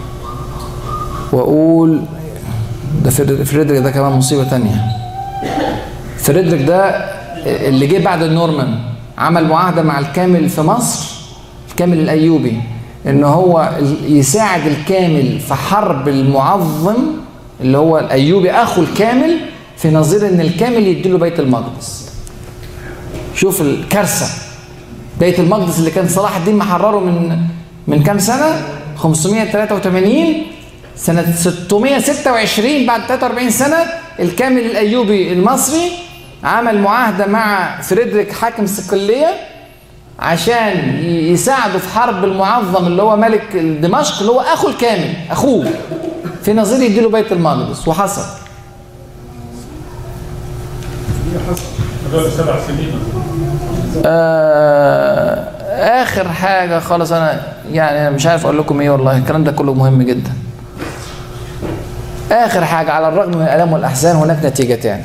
واقول ده فريد- فريدريك ده كمان مصيبه تانية فريدريك ده اللي جه بعد النورمان عمل معاهده مع الكامل في مصر الكامل الايوبي ان هو يساعد الكامل في حرب المعظم اللي هو الايوبي اخو الكامل في نظير ان الكامل يديله بيت المقدس شوف الكارثه بيت المقدس اللي كان صلاح الدين محرره من من كام سنه 583 سنة 626 بعد 43 سنة الكامل الأيوبي المصري عمل معاهدة مع فريدريك حاكم صقلية عشان يساعده في حرب المعظم اللي هو ملك دمشق اللي هو أخو الكامل أخوه في نظير يديله بيت المقدس وحصل هذول سبع سنين آه اخر حاجه خالص انا يعني أنا مش عارف اقول لكم ايه والله الكلام ده كله مهم جدا اخر حاجه على الرغم من الالام والاحزان هناك نتيجتان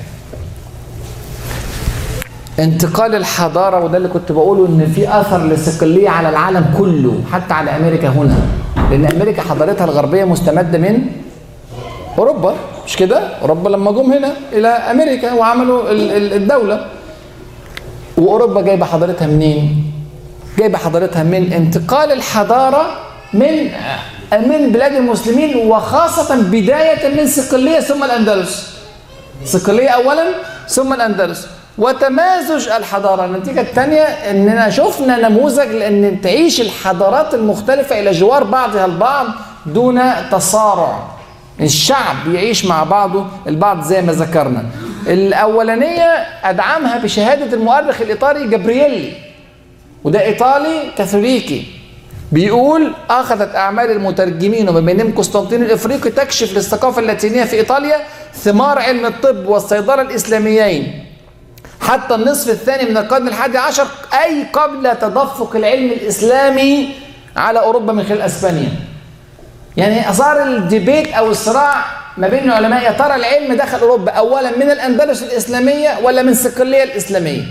انتقال الحضاره وده اللي كنت بقوله ان في اثر للصقليه على العالم كله حتى على امريكا هنا لان امريكا حضارتها الغربيه مستمده من اوروبا مش كده اوروبا لما جم هنا الى امريكا وعملوا ال- ال- الدوله واوروبا جايبه حضارتها منين؟ جايبه حضارتها من انتقال الحضاره من من بلاد المسلمين وخاصه بدايه من صقليه ثم الاندلس. صقليه اولا ثم الاندلس وتمازج الحضاره، النتيجه الثانيه اننا شفنا نموذج لان تعيش الحضارات المختلفه الى جوار بعضها البعض دون تصارع. الشعب يعيش مع بعضه البعض زي ما ذكرنا. الاولانيه ادعمها بشهاده المؤرخ الايطالي جابرييلي وده ايطالي كاثوليكي بيقول اخذت اعمال المترجمين وما بينهم قسطنطين الافريقي تكشف للثقافه اللاتينيه في ايطاليا ثمار علم الطب والصيدله الاسلاميين حتى النصف الثاني من القرن الحادي عشر اي قبل تدفق العلم الاسلامي على اوروبا من خلال اسبانيا يعني صار الديبيت او الصراع ما بين العلماء يا ترى العلم دخل اوروبا اولا من الاندلس الاسلاميه ولا من صقليه الاسلاميه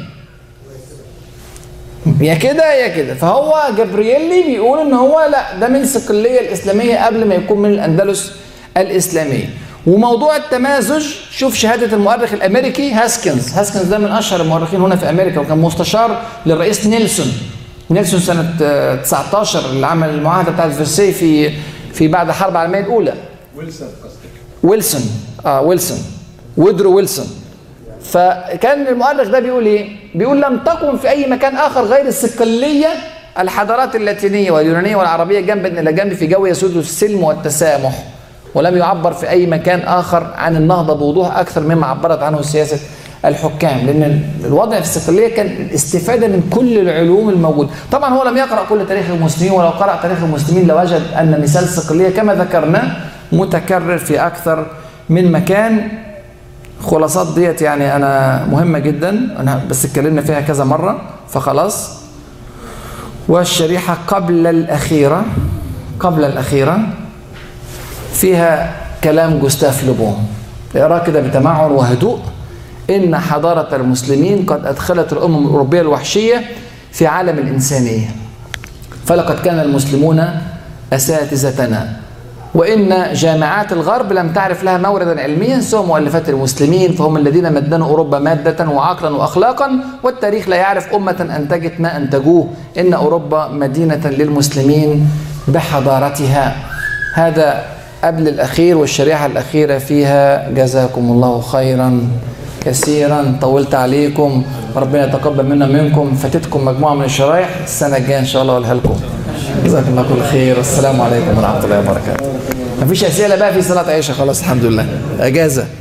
يا كده يا كده فهو جابرييلي بيقول ان هو لا ده من صقليه الاسلاميه قبل ما يكون من الاندلس الاسلاميه وموضوع التمازج شوف شهاده المؤرخ الامريكي هاسكنز هاسكنز ده من اشهر المؤرخين هنا في امريكا وكان مستشار للرئيس نيلسون نيلسون سنه آه، 19 اللي عمل المعاهده بتاعت فرساي في في بعد الحرب العالميه الاولى ويلسون قصدك ويلسون اه ويلسون ويدرو ويلسون فكان المؤرخ ده بيقول ايه؟ بيقول لم تقم في اي مكان اخر غير الصقليه الحضارات اللاتينيه واليونانيه والعربيه جنبا الى جنب في جو يسود السلم والتسامح ولم يعبر في اي مكان اخر عن النهضه بوضوح اكثر مما عبرت عنه سياسه الحكام لان الوضع في الصقليه كان الاستفاده من كل العلوم الموجوده طبعا هو لم يقرا كل تاريخ المسلمين ولو قرا تاريخ المسلمين لوجد ان مثال الصقليه كما ذكرنا متكرر في اكثر من مكان خلاصات ديت يعني انا مهمه جدا انا بس اتكلمنا فيها كذا مره فخلاص والشريحه قبل الاخيره قبل الاخيره فيها كلام جوستاف لوبون اقراه كده بتمعن وهدوء ان حضاره المسلمين قد ادخلت الامم الاوروبيه الوحشيه في عالم الانسانيه فلقد كان المسلمون اساتذتنا وان جامعات الغرب لم تعرف لها موردا علميا سوى مؤلفات المسلمين فهم الذين مدنوا اوروبا ماده وعقلا واخلاقا والتاريخ لا يعرف امه انتجت ما انتجوه ان اوروبا مدينه للمسلمين بحضارتها هذا قبل الأخير والشريحة الأخيرة فيها جزاكم الله خيرا كثيرا طولت عليكم ربنا يتقبل منا منكم فاتتكم مجموعة من الشرايح السنة الجاية إن شاء الله أقولها لكم جزاكم الله كل خير والسلام عليكم ورحمة الله وبركاته مفيش أسئلة بقى في صلاة عيشة خلاص الحمد لله أجازة